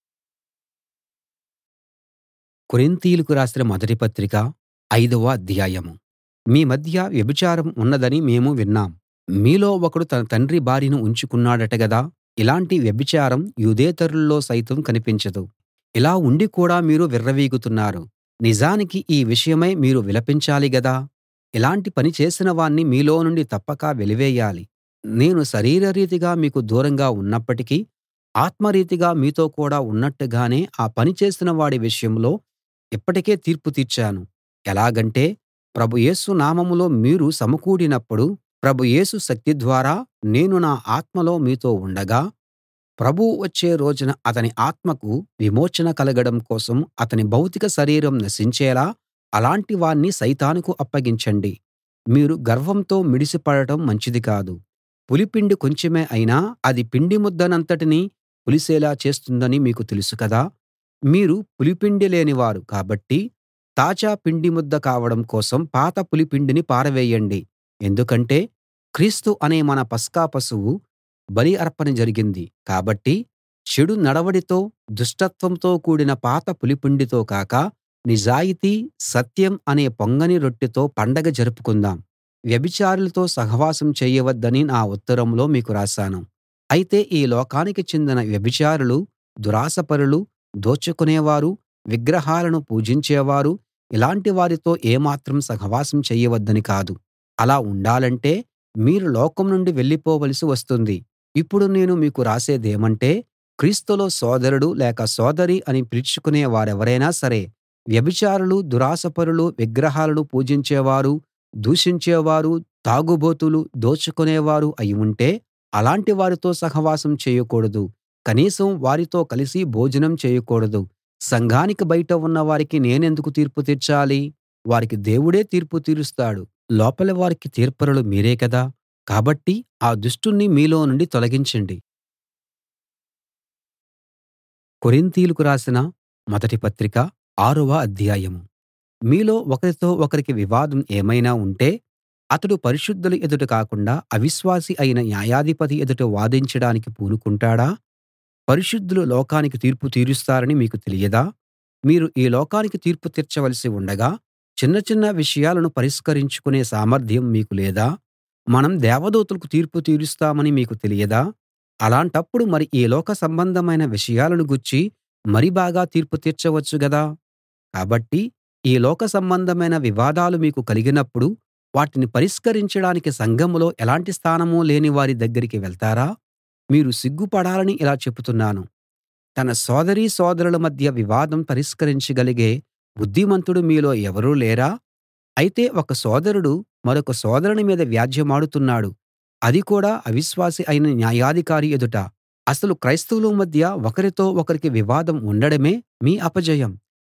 కొరింతీయులకు రాసిన మొదటి పత్రిక ఐదవ అధ్యాయం మీ మధ్య వ్యభిచారం ఉన్నదని మేము విన్నాం మీలో ఒకడు తన తండ్రి భార్యను ఉంచుకున్నాడట గదా ఇలాంటి వ్యభిచారం యూదేతరుల్లో సైతం కనిపించదు ఇలా ఉండి కూడా మీరు విర్రవీగుతున్నారు నిజానికి ఈ విషయమై మీరు విలపించాలి గదా ఇలాంటి పని చేసిన వాణ్ణి మీలో నుండి తప్పక వెలివేయాలి నేను శరీరరీతిగా మీకు దూరంగా ఉన్నప్పటికీ ఆత్మరీతిగా మీతో కూడా ఉన్నట్టుగానే ఆ పని చేసిన వాడి విషయంలో ఇప్పటికే తీర్పు తీర్చాను ఎలాగంటే ప్రభు యేసు నామంలో మీరు సమకూడినప్పుడు ప్రభు యేసు శక్తి ద్వారా నేను నా ఆత్మలో మీతో ఉండగా ప్రభువు వచ్చే రోజున అతని ఆత్మకు విమోచన కలగడం కోసం అతని భౌతిక శరీరం నశించేలా అలాంటి వాణ్ణి సైతానుకు అప్పగించండి మీరు గర్వంతో మిడిసిపడటం మంచిది కాదు పులిపిండి కొంచెమే అయినా అది పిండి ముద్దనంతటినీ పులిసేలా చేస్తుందని మీకు తెలుసు కదా మీరు పులిపిండి లేనివారు కాబట్టి తాజా పిండి ముద్ద కావడం కోసం పాత పులిపిండిని పారవేయండి ఎందుకంటే క్రీస్తు అనే మన పస్కా పశువు బలి అర్పణ జరిగింది కాబట్టి చెడు నడవడితో దుష్టత్వంతో కూడిన పాత పులిపిండితో కాక నిజాయితీ సత్యం అనే పొంగని రొట్టెతో పండగ జరుపుకుందాం వ్యభిచారులతో సహవాసం చేయవద్దని నా ఉత్తరంలో మీకు రాశాను అయితే ఈ లోకానికి చెందిన వ్యభిచారులు దురాశపరులు దోచుకునేవారు విగ్రహాలను పూజించేవారు ఇలాంటి వారితో ఏమాత్రం సహవాసం చేయవద్దని కాదు అలా ఉండాలంటే మీరు లోకం నుండి వెళ్ళిపోవలసి వస్తుంది ఇప్పుడు నేను మీకు రాసేదేమంటే క్రీస్తులో సోదరుడు లేక సోదరి అని పిలుచుకునే వారెవరైనా సరే వ్యభిచారులు దురాశపరులు విగ్రహాలను పూజించేవారు దూషించేవారు తాగుబోతులు దోచుకునేవారు అయి ఉంటే అలాంటి వారితో సహవాసం చేయకూడదు కనీసం వారితో కలిసి భోజనం చేయకూడదు సంఘానికి బయట ఉన్న వారికి నేనెందుకు తీర్పు తీర్చాలి వారికి దేవుడే తీర్పు తీరుస్తాడు లోపలి వారికి తీర్పరులు మీరే కదా కాబట్టి ఆ దుష్టుణ్ణి మీలో నుండి తొలగించండి కొరింతీయులకు రాసిన మొదటి పత్రిక ఆరవ అధ్యాయం మీలో ఒకరితో ఒకరికి వివాదం ఏమైనా ఉంటే అతడు పరిశుద్ధుల ఎదుట కాకుండా అవిశ్వాసి అయిన న్యాయాధిపతి ఎదుట వాదించడానికి పూనుకుంటాడా పరిశుద్ధులు లోకానికి తీర్పు తీరుస్తారని మీకు తెలియదా మీరు ఈ లోకానికి తీర్పు తీర్చవలసి ఉండగా చిన్న చిన్న విషయాలను పరిష్కరించుకునే సామర్థ్యం మీకు లేదా మనం దేవదూతలకు తీర్పు తీరుస్తామని మీకు తెలియదా అలాంటప్పుడు మరి ఈ లోక సంబంధమైన విషయాలను గూర్చి మరి బాగా తీర్పు తీర్చవచ్చు గదా కాబట్టి ఈ లోక సంబంధమైన వివాదాలు మీకు కలిగినప్పుడు వాటిని పరిష్కరించడానికి సంఘంలో ఎలాంటి స్థానం లేని వారి దగ్గరికి వెళ్తారా మీరు సిగ్గుపడాలని ఇలా చెబుతున్నాను తన సోదరీ సోదరుల మధ్య వివాదం పరిష్కరించగలిగే బుద్ధిమంతుడు మీలో ఎవరూ లేరా అయితే ఒక సోదరుడు మరొక సోదరుని మీద వ్యాజ్యెమాడుతున్నాడు అది కూడా అవిశ్వాసి అయిన న్యాయాధికారి ఎదుట అసలు క్రైస్తవుల మధ్య ఒకరితో ఒకరికి వివాదం ఉండడమే మీ అపజయం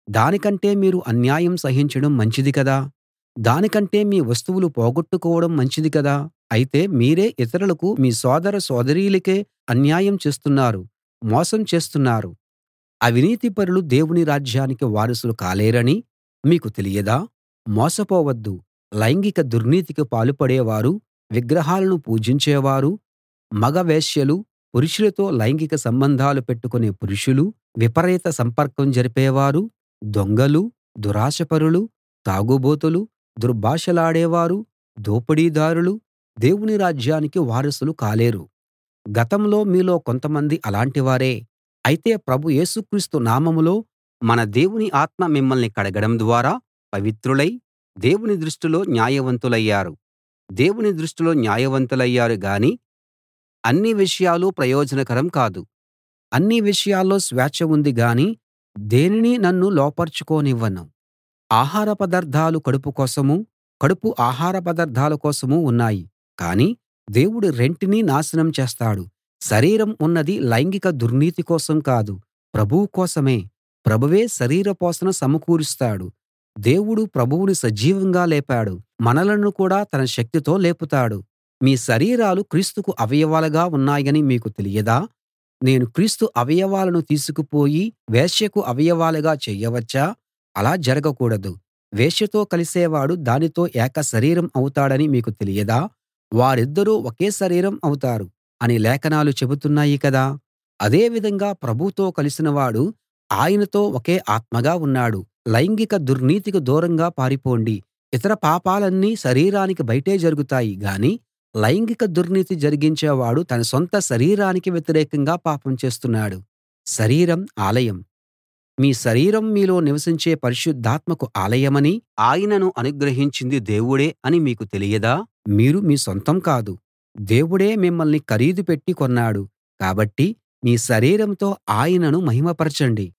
దానికంటే మీరు అన్యాయం సహించడం మంచిది కదా దానికంటే మీ వస్తువులు పోగొట్టుకోవడం మంచిది కదా అయితే మీరే ఇతరులకు మీ సోదర సోదరీలకే అన్యాయం చేస్తున్నారు మోసం చేస్తున్నారు అవినీతిపరులు దేవుని రాజ్యానికి వారసులు కాలేరని మీకు తెలియదా మోసపోవద్దు లైంగిక దుర్నీతికి పాలుపడేవారు విగ్రహాలను పూజించేవారు మగ వేశ్యలు పురుషులతో లైంగిక సంబంధాలు పెట్టుకునే పురుషులు విపరీత సంపర్కం జరిపేవారు దొంగలు దురాశపరులు తాగుబోతులు దుర్భాషలాడేవారు దోపిడీదారులు దేవుని రాజ్యానికి వారసులు కాలేరు గతంలో మీలో కొంతమంది అలాంటివారే అయితే ప్రభు యేసు క్రీస్తు నామంలో మన దేవుని ఆత్మ మిమ్మల్ని కడగడం ద్వారా పవిత్రులై దేవుని దృష్టిలో న్యాయవంతులయ్యారు దేవుని దృష్టిలో న్యాయవంతులయ్యారు గాని అన్ని విషయాలూ ప్రయోజనకరం కాదు అన్ని విషయాల్లో స్వేచ్ఛ ఉంది గాని దేనినీ నన్ను లోపర్చుకోనివ్వను ఆహార పదార్థాలు కడుపు కోసమూ కడుపు ఆహార పదార్థాల కోసమూ ఉన్నాయి కానీ దేవుడు రెంటినీ నాశనం చేస్తాడు శరీరం ఉన్నది లైంగిక దుర్నీతి కోసం కాదు ప్రభువు కోసమే ప్రభువే శరీర పోషణ సమకూరుస్తాడు దేవుడు ప్రభువుని సజీవంగా లేపాడు మనలను కూడా తన శక్తితో లేపుతాడు మీ శరీరాలు క్రీస్తుకు అవయవాలుగా ఉన్నాయని మీకు తెలియదా నేను క్రీస్తు అవయవాలను తీసుకుపోయి వేశ్యకు అవయవాలుగా చెయ్యవచ్చా అలా జరగకూడదు వేశ్యతో కలిసేవాడు దానితో ఏక శరీరం అవుతాడని మీకు తెలియదా వారిద్దరూ ఒకే శరీరం అవుతారు అని లేఖనాలు చెబుతున్నాయి కదా అదే విధంగా ప్రభువుతో కలిసినవాడు ఆయనతో ఒకే ఆత్మగా ఉన్నాడు లైంగిక దుర్నీతికి దూరంగా పారిపోండి ఇతర పాపాలన్నీ శరీరానికి బయటే జరుగుతాయి గాని లైంగిక దుర్నీతి జరిగించేవాడు తన సొంత శరీరానికి వ్యతిరేకంగా పాపం చేస్తున్నాడు శరీరం ఆలయం మీ శరీరం మీలో నివసించే పరిశుద్ధాత్మకు ఆలయమని ఆయనను అనుగ్రహించింది దేవుడే అని మీకు తెలియదా మీరు మీ సొంతం కాదు దేవుడే మిమ్మల్ని ఖరీదు పెట్టి కొన్నాడు కాబట్టి మీ శరీరంతో ఆయనను మహిమపరచండి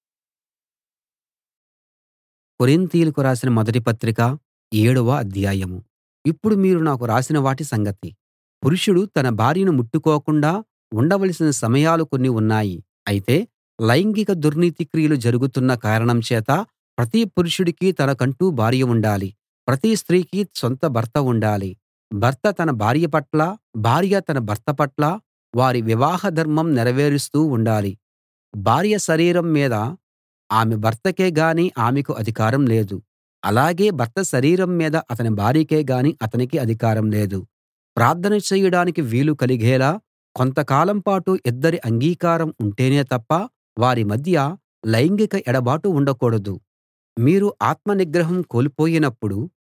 కొరింతీయులకు రాసిన మొదటి పత్రిక ఏడవ అధ్యాయం ఇప్పుడు మీరు నాకు రాసిన వాటి సంగతి పురుషుడు తన భార్యను ముట్టుకోకుండా ఉండవలసిన సమయాలు కొన్ని ఉన్నాయి అయితే లైంగిక దుర్నీతి క్రియలు జరుగుతున్న కారణం చేత ప్రతి పురుషుడికి తనకంటూ భార్య ఉండాలి ప్రతి స్త్రీకి సొంత భర్త ఉండాలి భర్త తన భార్య పట్ల భార్య తన భర్త పట్ల వారి వివాహ ధర్మం నెరవేరుస్తూ ఉండాలి భార్య శరీరం మీద ఆమె భర్తకే గాని ఆమెకు అధికారం లేదు అలాగే భర్త శరీరం మీద అతని భార్యకే గాని అతనికి అధికారం లేదు ప్రార్థన చేయడానికి వీలు కలిగేలా కొంతకాలం పాటు ఇద్దరి అంగీకారం ఉంటేనే తప్ప వారి మధ్య లైంగిక ఎడబాటు ఉండకూడదు మీరు ఆత్మ నిగ్రహం కోల్పోయినప్పుడు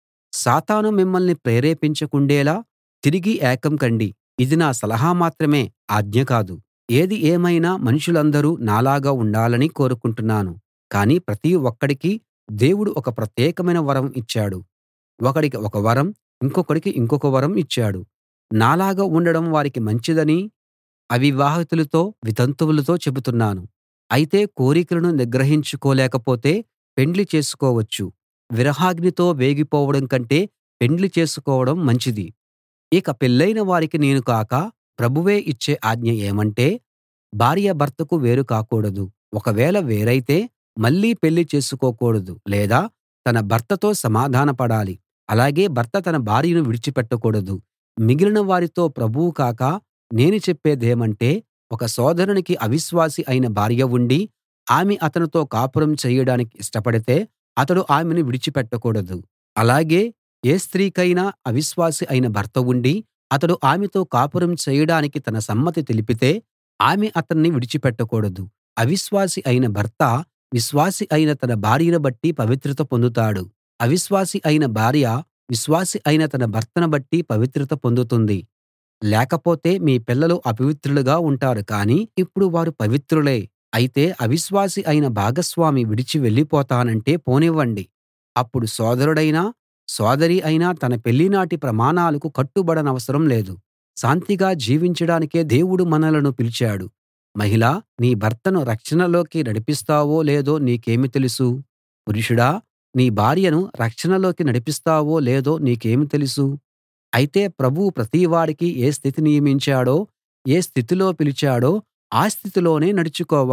సాతాను మిమ్మల్ని ప్రేరేపించకుండేలా తిరిగి ఏకం కండి ఇది నా సలహా మాత్రమే ఆజ్ఞ కాదు ఏది ఏమైనా మనుషులందరూ నాలాగా ఉండాలని కోరుకుంటున్నాను కానీ ప్రతి ఒక్కడికి దేవుడు ఒక ప్రత్యేకమైన వరం ఇచ్చాడు ఒకడికి ఒక వరం ఇంకొకడికి ఇంకొక వరం ఇచ్చాడు నాలాగా ఉండడం వారికి మంచిదని అవివాహితులతో వితంతువులతో చెబుతున్నాను అయితే కోరికలను నిగ్రహించుకోలేకపోతే పెండ్లి చేసుకోవచ్చు విరహాగ్నితో వేగిపోవడం కంటే పెండ్లి చేసుకోవడం మంచిది ఇక పెళ్ళైన వారికి నేను కాక ప్రభువే ఇచ్చే ఆజ్ఞ ఏమంటే భార్య భర్తకు వేరు కాకూడదు ఒకవేళ వేరైతే మళ్ళీ పెళ్లి చేసుకోకూడదు లేదా తన భర్తతో సమాధానపడాలి అలాగే భర్త తన భార్యను విడిచిపెట్టకూడదు మిగిలిన వారితో ప్రభువు కాక నేను చెప్పేదేమంటే ఒక సోదరునికి అవిశ్వాసి అయిన భార్య ఉండి ఆమె అతనితో కాపురం చేయడానికి ఇష్టపడితే అతడు ఆమెను విడిచిపెట్టకూడదు అలాగే ఏ స్త్రీకైనా అవిశ్వాసి అయిన భర్త ఉండి అతడు ఆమెతో కాపురం చేయడానికి తన సమ్మతి తెలిపితే ఆమె అతన్ని విడిచిపెట్టకూడదు అవిశ్వాసి అయిన భర్త విశ్వాసి అయిన తన భార్యను బట్టి పవిత్రత పొందుతాడు అవిశ్వాసి అయిన భార్య విశ్వాసి అయిన తన భర్తను బట్టి పవిత్రత పొందుతుంది లేకపోతే మీ పిల్లలు అపవిత్రులుగా ఉంటారు కానీ ఇప్పుడు వారు పవిత్రులే అయితే అవిశ్వాసి అయిన భాగస్వామి విడిచి వెళ్ళిపోతానంటే పోనివ్వండి అప్పుడు సోదరుడైనా సోదరి అయినా తన పెళ్లినాటి ప్రమాణాలకు కట్టుబడనవసరం లేదు శాంతిగా జీవించడానికే దేవుడు మనలను పిలిచాడు మహిళా నీ భర్తను రక్షణలోకి నడిపిస్తావో లేదో నీకేమి తెలుసు పురుషుడా నీ భార్యను రక్షణలోకి నడిపిస్తావో లేదో నీకేమి తెలుసు అయితే ప్రభువు ప్రతివాడికి ఏ స్థితి నియమించాడో ఏ స్థితిలో పిలిచాడో ఆ స్థితిలోనే నడుచుకోవాలి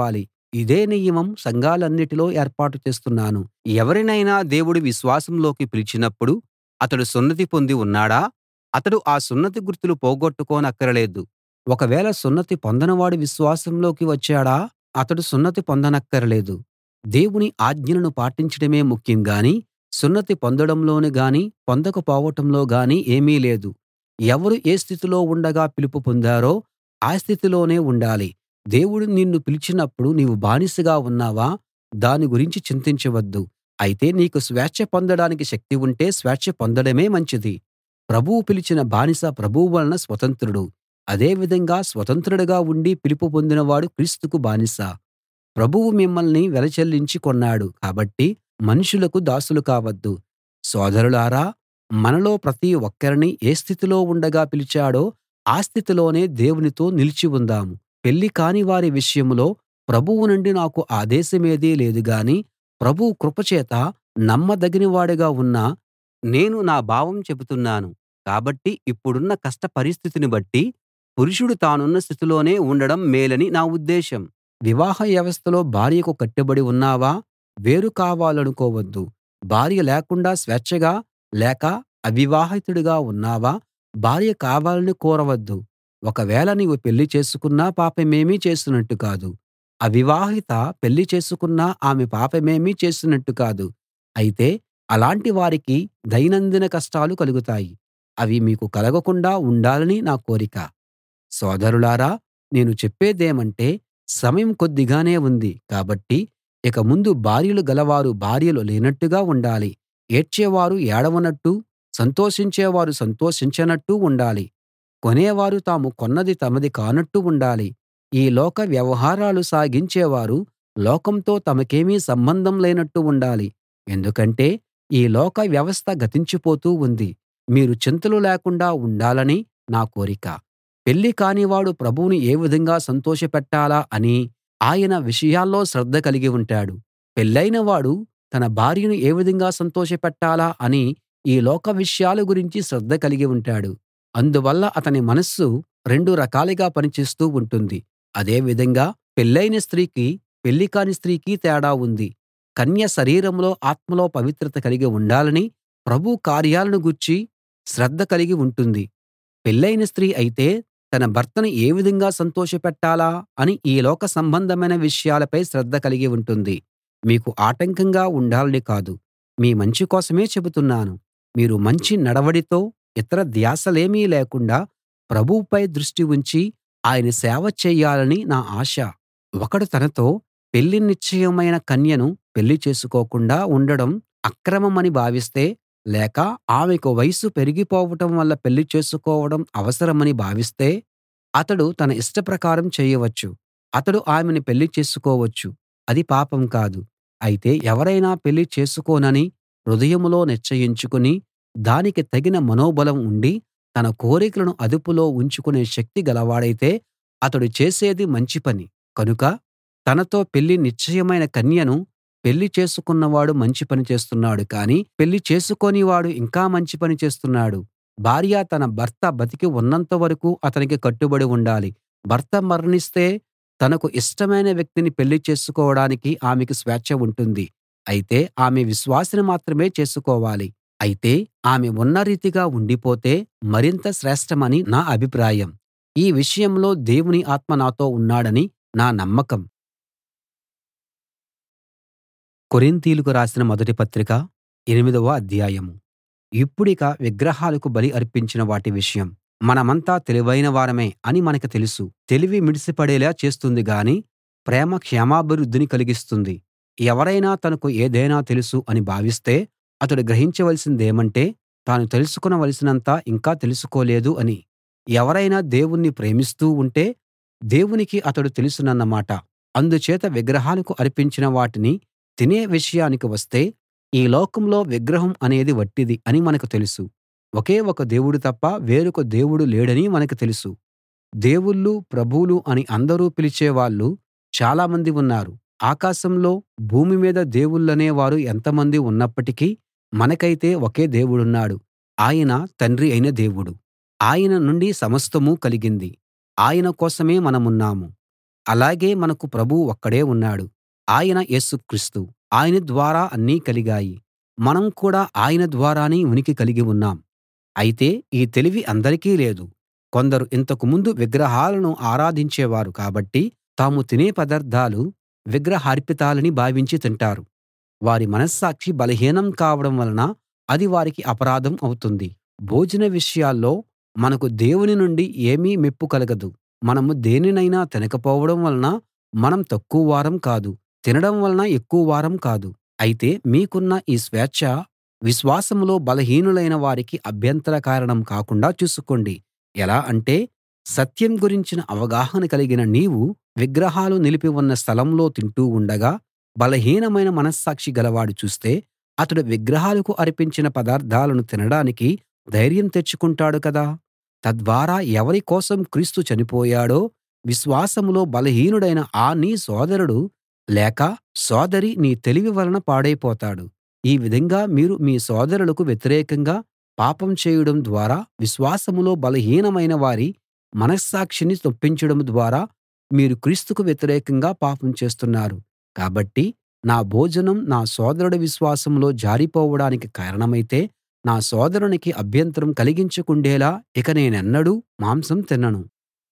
ఇదే నియమం సంఘాలన్నిటిలో ఏర్పాటు చేస్తున్నాను ఎవరినైనా దేవుడు విశ్వాసంలోకి పిలిచినప్పుడు అతడు సున్నతి పొంది ఉన్నాడా అతడు ఆ సున్నతి గుర్తులు పోగొట్టుకోనక్కరలేదు ఒకవేళ సున్నతి పొందనివాడు విశ్వాసంలోకి వచ్చాడా అతడు సున్నతి పొందనక్కరలేదు దేవుని ఆజ్ఞలను పాటించడమే ముఖ్యం గాని సున్నతి పొందడంలోను గాని పొందకపోవటంలో గాని ఏమీ లేదు ఎవరు ఏ స్థితిలో ఉండగా పిలుపు పొందారో ఆ స్థితిలోనే ఉండాలి దేవుడు నిన్ను పిలిచినప్పుడు నీవు బానిసగా ఉన్నావా దాని గురించి చింతించవద్దు అయితే నీకు స్వేచ్ఛ పొందడానికి శక్తి ఉంటే స్వేచ్ఛ పొందడమే మంచిది ప్రభువు పిలిచిన బానిస ప్రభువు వలన స్వతంత్రుడు అదే విధంగా స్వతంత్రుడుగా ఉండి పిలుపు పొందినవాడు క్రీస్తుకు బానిస ప్రభువు మిమ్మల్ని వెల చెల్లించి కొన్నాడు కాబట్టి మనుషులకు దాసులు కావద్దు సోదరులారా మనలో ప్రతి ఒక్కరినీ ఏ స్థితిలో ఉండగా పిలిచాడో ఆ స్థితిలోనే దేవునితో నిలిచి ఉందాం పెళ్లి కాని వారి విషయంలో ప్రభువు నుండి నాకు ఆదేశమేదీ లేదు గాని ప్రభువు కృపచేత నమ్మదగినవాడుగా ఉన్న నేను నా భావం చెబుతున్నాను కాబట్టి ఇప్పుడున్న కష్ట పరిస్థితిని బట్టి పురుషుడు తానున్న స్థితిలోనే ఉండడం మేలని నా ఉద్దేశం వివాహ వ్యవస్థలో భార్యకు కట్టుబడి ఉన్నావా వేరు కావాలనుకోవద్దు భార్య లేకుండా స్వేచ్ఛగా లేక అవివాహితుడిగా ఉన్నావా భార్య కావాలని కోరవద్దు ఒకవేళ నీవు పెళ్లి చేసుకున్నా పాపమేమీ చేసినట్టు కాదు అవివాహిత పెళ్లి చేసుకున్నా ఆమె పాపమేమీ చేసినట్టు కాదు అయితే అలాంటి వారికి దైనందిన కష్టాలు కలుగుతాయి అవి మీకు కలగకుండా ఉండాలని నా కోరిక సోదరులారా నేను చెప్పేదేమంటే సమయం కొద్దిగానే ఉంది కాబట్టి ఇక ముందు భార్యలు గలవారు భార్యలు లేనట్టుగా ఉండాలి ఏడ్చేవారు ఏడవనట్టు సంతోషించేవారు సంతోషించనట్టు ఉండాలి కొనేవారు తాము కొన్నది తమది కానట్టు ఉండాలి ఈ లోక వ్యవహారాలు సాగించేవారు లోకంతో తమకేమీ సంబంధం లేనట్టు ఉండాలి ఎందుకంటే ఈ లోక వ్యవస్థ గతించిపోతూ ఉంది మీరు చింతలు లేకుండా ఉండాలని నా కోరిక పెళ్లి కానివాడు ప్రభువుని ఏ విధంగా సంతోషపెట్టాలా అని ఆయన విషయాల్లో శ్రద్ధ కలిగి ఉంటాడు పెళ్ళైన వాడు తన భార్యను ఏ విధంగా సంతోషపెట్టాలా అని ఈ లోక విషయాల గురించి శ్రద్ధ కలిగి ఉంటాడు అందువల్ల అతని మనస్సు రెండు రకాలుగా పనిచేస్తూ ఉంటుంది అదే విధంగా పెళ్ళైన స్త్రీకి పెళ్లి కాని స్త్రీకి తేడా ఉంది కన్య శరీరంలో ఆత్మలో పవిత్రత కలిగి ఉండాలని ప్రభు కార్యాలను గూర్చి శ్రద్ధ కలిగి ఉంటుంది పెళ్ళైన స్త్రీ అయితే తన భర్తను ఏ విధంగా సంతోషపెట్టాలా అని ఈ లోక సంబంధమైన విషయాలపై శ్రద్ధ కలిగి ఉంటుంది మీకు ఆటంకంగా ఉండాలని కాదు మీ మంచి కోసమే చెబుతున్నాను మీరు మంచి నడవడితో ఇతర ధ్యాసలేమీ లేకుండా ప్రభువుపై దృష్టి ఉంచి ఆయన సేవ చెయ్యాలని నా ఆశ ఒకడు తనతో పెళ్లి నిశ్చయమైన కన్యను పెళ్లి చేసుకోకుండా ఉండడం అక్రమమని భావిస్తే లేక ఆమెకు వయస్సు పెరిగిపోవటం వల్ల పెళ్లి చేసుకోవడం అవసరమని భావిస్తే అతడు తన ఇష్టప్రకారం చేయవచ్చు అతడు ఆమెను పెళ్లి చేసుకోవచ్చు అది పాపం కాదు అయితే ఎవరైనా పెళ్లి చేసుకోనని హృదయంలో నిశ్చయించుకుని దానికి తగిన మనోబలం ఉండి తన కోరికలను అదుపులో ఉంచుకునే శక్తి గలవాడైతే అతడు చేసేది మంచి పని కనుక తనతో పెళ్లి నిశ్చయమైన కన్యను పెళ్లి చేసుకున్నవాడు మంచి పని చేస్తున్నాడు కానీ పెళ్లి చేసుకోనివాడు ఇంకా మంచి పని చేస్తున్నాడు భార్య తన భర్త బతికి ఉన్నంత వరకూ అతనికి కట్టుబడి ఉండాలి భర్త మరణిస్తే తనకు ఇష్టమైన వ్యక్తిని పెళ్లి చేసుకోవడానికి ఆమెకు స్వేచ్ఛ ఉంటుంది అయితే ఆమె విశ్వాసిని మాత్రమే చేసుకోవాలి అయితే ఆమె ఉన్న రీతిగా ఉండిపోతే మరింత శ్రేష్టమని నా అభిప్రాయం ఈ విషయంలో దేవుని ఆత్మ నాతో ఉన్నాడని నా నమ్మకం కొరింతీయులకు రాసిన మొదటి పత్రిక ఎనిమిదవ అధ్యాయం ఇప్పుడిక విగ్రహాలకు బలి అర్పించిన వాటి విషయం మనమంతా తెలివైన వారమే అని మనకు తెలుసు తెలివి మిడిసిపడేలా చేస్తుంది గాని ప్రేమ క్షేమాభివృద్ధిని కలిగిస్తుంది ఎవరైనా తనకు ఏదైనా తెలుసు అని భావిస్తే అతడు గ్రహించవలసిందేమంటే తాను తెలుసుకోవలసినంత ఇంకా తెలుసుకోలేదు అని ఎవరైనా దేవుణ్ణి ప్రేమిస్తూ ఉంటే దేవునికి అతడు తెలుసునన్నమాట అందుచేత విగ్రహాలకు అర్పించిన వాటిని తినే విషయానికి వస్తే ఈ లోకంలో విగ్రహం అనేది వట్టిది అని మనకు తెలుసు ఒకే ఒక దేవుడు తప్ప వేరొక దేవుడు లేడని మనకు తెలుసు దేవుళ్ళు ప్రభువులు అని అందరూ పిలిచేవాళ్ళు చాలామంది ఉన్నారు ఆకాశంలో భూమి మీద దేవుళ్ళనే వారు ఎంతమంది ఉన్నప్పటికీ మనకైతే ఒకే దేవుడున్నాడు ఆయన తండ్రి అయిన దేవుడు ఆయన నుండి సమస్తమూ కలిగింది ఆయన కోసమే మనమున్నాము అలాగే మనకు ప్రభువు ఒక్కడే ఉన్నాడు ఆయన యేసు క్రీస్తు ఆయన ద్వారా అన్నీ కలిగాయి మనం కూడా ఆయన ద్వారానే ఉనికి కలిగి ఉన్నాం అయితే ఈ తెలివి అందరికీ లేదు కొందరు ఇంతకు ముందు విగ్రహాలను ఆరాధించేవారు కాబట్టి తాము తినే పదార్థాలు విగ్రహార్పితాలని భావించి తింటారు వారి మనస్సాక్షి బలహీనం కావడం వలన అది వారికి అపరాధం అవుతుంది భోజన విషయాల్లో మనకు దేవుని నుండి ఏమీ మెప్పు కలగదు మనము దేనినైనా తినకపోవడం వలన మనం తక్కువ వారం కాదు తినడం వలన ఎక్కువ వారం కాదు అయితే మీకున్న ఈ స్వేచ్ఛ విశ్వాసంలో బలహీనులైన వారికి అభ్యంతర కారణం కాకుండా చూసుకోండి ఎలా అంటే సత్యం గురించిన అవగాహన కలిగిన నీవు విగ్రహాలు నిలిపి ఉన్న స్థలంలో తింటూ ఉండగా బలహీనమైన మనస్సాక్షి గలవాడు చూస్తే అతడు విగ్రహాలకు అర్పించిన పదార్థాలను తినడానికి ధైర్యం తెచ్చుకుంటాడు కదా తద్వారా ఎవరి కోసం క్రీస్తు చనిపోయాడో విశ్వాసంలో బలహీనుడైన ఆ నీ సోదరుడు లేక సోదరి నీ తెలివి వలన పాడైపోతాడు ఈ విధంగా మీరు మీ సోదరులకు వ్యతిరేకంగా పాపం చేయడం ద్వారా విశ్వాసంలో బలహీనమైన వారి మనస్సాక్షిని నొప్పించడం ద్వారా మీరు క్రీస్తుకు వ్యతిరేకంగా పాపం చేస్తున్నారు కాబట్టి నా భోజనం నా సోదరుడి విశ్వాసంలో జారిపోవడానికి కారణమైతే నా సోదరునికి అభ్యంతరం కలిగించకుండేలా ఇక నేనెన్నడూ మాంసం తినను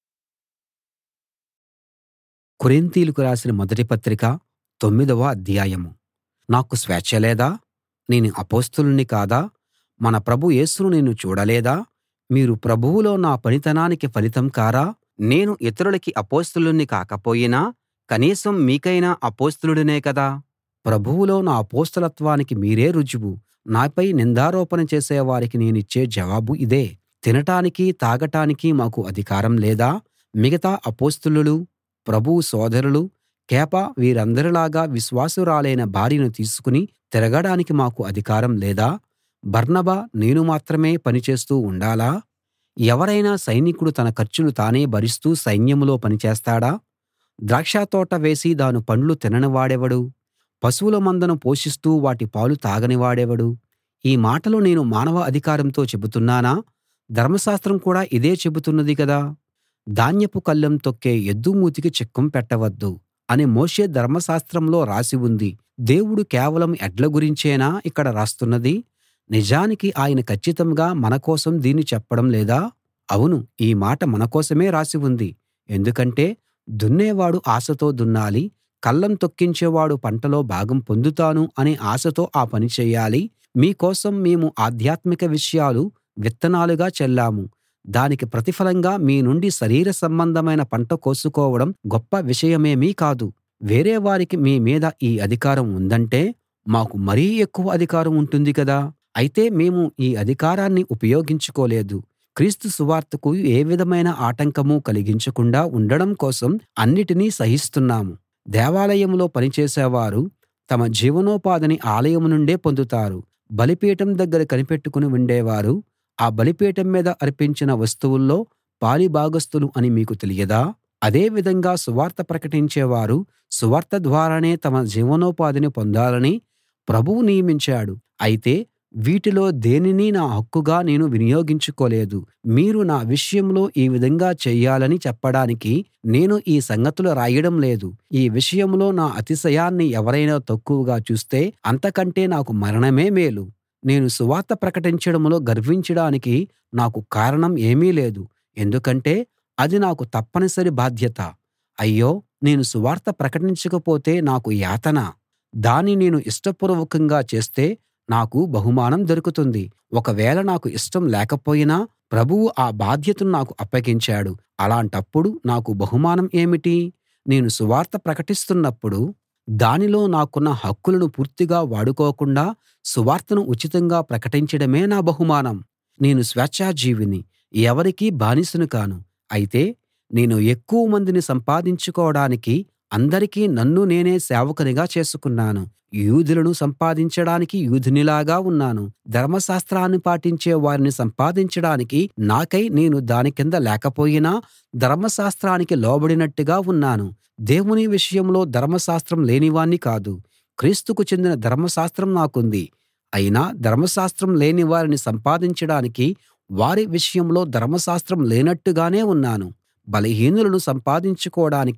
కొరింతీయులకు రాసిన మొదటి పత్రిక తొమ్మిదవ అధ్యాయం నాకు స్వేచ్ఛ లేదా నేను అపొస్తలుణ్ణి కాదా మన ప్రభు యేసును నేను చూడలేదా మీరు ప్రభువులో నా పనితనానికి ఫలితం కారా నేను ఇతరులకి అపొస్తలుణ్ణి కాకపోయినా కనీసం మీకైనా అపొస్తలుడినే కదా ప్రభువులో నా అపొస్తలత్వానికి మీరే రుజువు నాపై నిందారోపణ చేసే వారికి నేనిచ్చే జవాబు ఇదే తినటానికి తాగటానికి మాకు అధికారం లేదా మిగతా అపొస్తలులు ప్రభువు సోదరులు కేఫ వీరందరిలాగా విశ్వాసురాలైన భార్యను తీసుకుని తిరగడానికి మాకు అధికారం లేదా బర్నబా నేను మాత్రమే పని చేస్తూ ఉండాలా ఎవరైనా సైనికుడు తన ఖర్చులు తానే భరిస్తూ సైన్యంలో పనిచేస్తాడా ద్రాక్షతోట వేసి దాని పండ్లు తినని వాడెవడు పశువుల మందను పోషిస్తూ వాటి పాలు తాగని వాడెవడు ఈ మాటలు నేను మానవ అధికారంతో చెబుతున్నానా ధర్మశాస్త్రం కూడా ఇదే చెబుతున్నది కదా ధాన్యపు కళ్ళెం తొక్కే ఎద్దు మూతికి చిక్కం పెట్టవద్దు అని మోషే ధర్మశాస్త్రంలో రాసి ఉంది దేవుడు కేవలం ఎడ్ల గురించేనా ఇక్కడ రాస్తున్నది నిజానికి ఆయన కచ్చితంగా మన కోసం దీన్ని చెప్పడం లేదా అవును ఈ మాట మన కోసమే రాసి ఉంది ఎందుకంటే దున్నేవాడు ఆశతో దున్నాలి కళ్ళం తొక్కించేవాడు పంటలో భాగం పొందుతాను అనే ఆశతో ఆ పని చేయాలి మీ కోసం మేము ఆధ్యాత్మిక విషయాలు విత్తనాలుగా చల్లాము దానికి ప్రతిఫలంగా మీ నుండి శరీర సంబంధమైన పంట కోసుకోవడం గొప్ప విషయమేమీ కాదు వేరే వారికి మీ మీద ఈ అధికారం ఉందంటే మాకు మరీ ఎక్కువ అధికారం ఉంటుంది కదా అయితే మేము ఈ అధికారాన్ని ఉపయోగించుకోలేదు క్రీస్తు సువార్తకు ఏ విధమైన ఆటంకమూ కలిగించకుండా ఉండడం కోసం అన్నిటినీ సహిస్తున్నాము దేవాలయంలో పనిచేసేవారు తమ జీవనోపాధిని ఆలయం నుండే పొందుతారు బలిపీఠం దగ్గర కనిపెట్టుకుని ఉండేవారు ఆ బలిపీఠం మీద అర్పించిన వస్తువుల్లో పాలిభాగస్తులు అని మీకు తెలియదా అదే విధంగా సువార్త ప్రకటించేవారు సువార్త ద్వారానే తమ జీవనోపాధిని పొందాలని ప్రభువు నియమించాడు అయితే వీటిలో దేనినీ నా హక్కుగా నేను వినియోగించుకోలేదు మీరు నా విషయంలో ఈ విధంగా చెయ్యాలని చెప్పడానికి నేను ఈ సంగతులు రాయడం లేదు ఈ విషయంలో నా అతిశయాన్ని ఎవరైనా తక్కువగా చూస్తే అంతకంటే నాకు మరణమే మేలు నేను సువార్త ప్రకటించడంలో గర్వించడానికి నాకు కారణం ఏమీ లేదు ఎందుకంటే అది నాకు తప్పనిసరి బాధ్యత అయ్యో నేను సువార్త ప్రకటించకపోతే నాకు యాతన దాన్ని నేను ఇష్టపూర్వకంగా చేస్తే నాకు బహుమానం దొరుకుతుంది ఒకవేళ నాకు ఇష్టం లేకపోయినా ప్రభువు ఆ బాధ్యతను నాకు అప్పగించాడు అలాంటప్పుడు నాకు బహుమానం ఏమిటి నేను సువార్త ప్రకటిస్తున్నప్పుడు దానిలో నాకున్న హక్కులను పూర్తిగా వాడుకోకుండా సువార్తను ఉచితంగా ప్రకటించడమే నా బహుమానం నేను స్వేచ్ఛాజీవిని ఎవరికీ బానిసను కాను అయితే నేను ఎక్కువ మందిని సంపాదించుకోవడానికి అందరికీ నన్ను నేనే సేవకునిగా చేసుకున్నాను యూదులను సంపాదించడానికి యూదునిలాగా ఉన్నాను ధర్మశాస్త్రాన్ని పాటించే వారిని సంపాదించడానికి నాకై నేను దాని కింద లేకపోయినా ధర్మశాస్త్రానికి లోబడినట్టుగా ఉన్నాను దేవుని విషయంలో ధర్మశాస్త్రం లేనివాణ్ణి కాదు క్రీస్తుకు చెందిన ధర్మశాస్త్రం నాకుంది అయినా ధర్మశాస్త్రం లేని వారిని సంపాదించడానికి వారి విషయంలో ధర్మశాస్త్రం లేనట్టుగానే ఉన్నాను బలహీనులను సంపాదించుకోవడానికి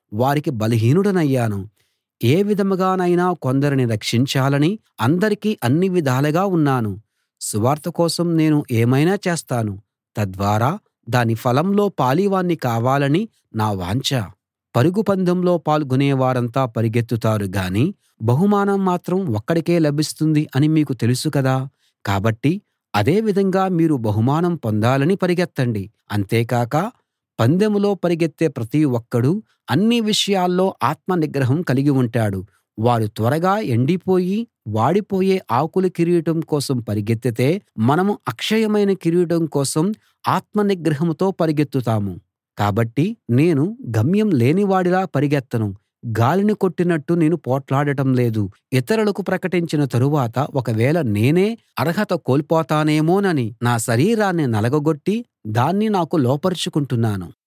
వారికి బలహీనుడనయ్యాను ఏ విధంగానైనా కొందరిని రక్షించాలని అందరికీ అన్ని విధాలుగా ఉన్నాను సువార్త కోసం నేను ఏమైనా చేస్తాను తద్వారా దాని ఫలంలో పాలివాణ్ణి కావాలని నా వాంఛ పరుగు పందెంలో పాల్గొనే వారంతా పరిగెత్తుతారు గాని బహుమానం మాత్రం ఒక్కడికే లభిస్తుంది అని మీకు తెలుసు కదా కాబట్టి అదే విధంగా మీరు బహుమానం పొందాలని పరిగెత్తండి అంతేకాక పందెంలో పరిగెత్తే ప్రతి ఒక్కడూ అన్ని విషయాల్లో ఆత్మ నిగ్రహం కలిగి ఉంటాడు వారు త్వరగా ఎండిపోయి వాడిపోయే ఆకుల కిరీటం కోసం పరిగెత్తితే మనం అక్షయమైన కిరీటం కోసం ఆత్మ నిగ్రహంతో పరిగెత్తుతాము కాబట్టి నేను గమ్యం లేనివాడిలా పరిగెత్తను గాలిని కొట్టినట్టు నేను పోట్లాడటం లేదు ఇతరులకు ప్రకటించిన తరువాత ఒకవేళ నేనే అర్హత కోల్పోతానేమోనని నా శరీరాన్ని నలగగొట్టి దాన్ని నాకు లోపరుచుకుంటున్నాను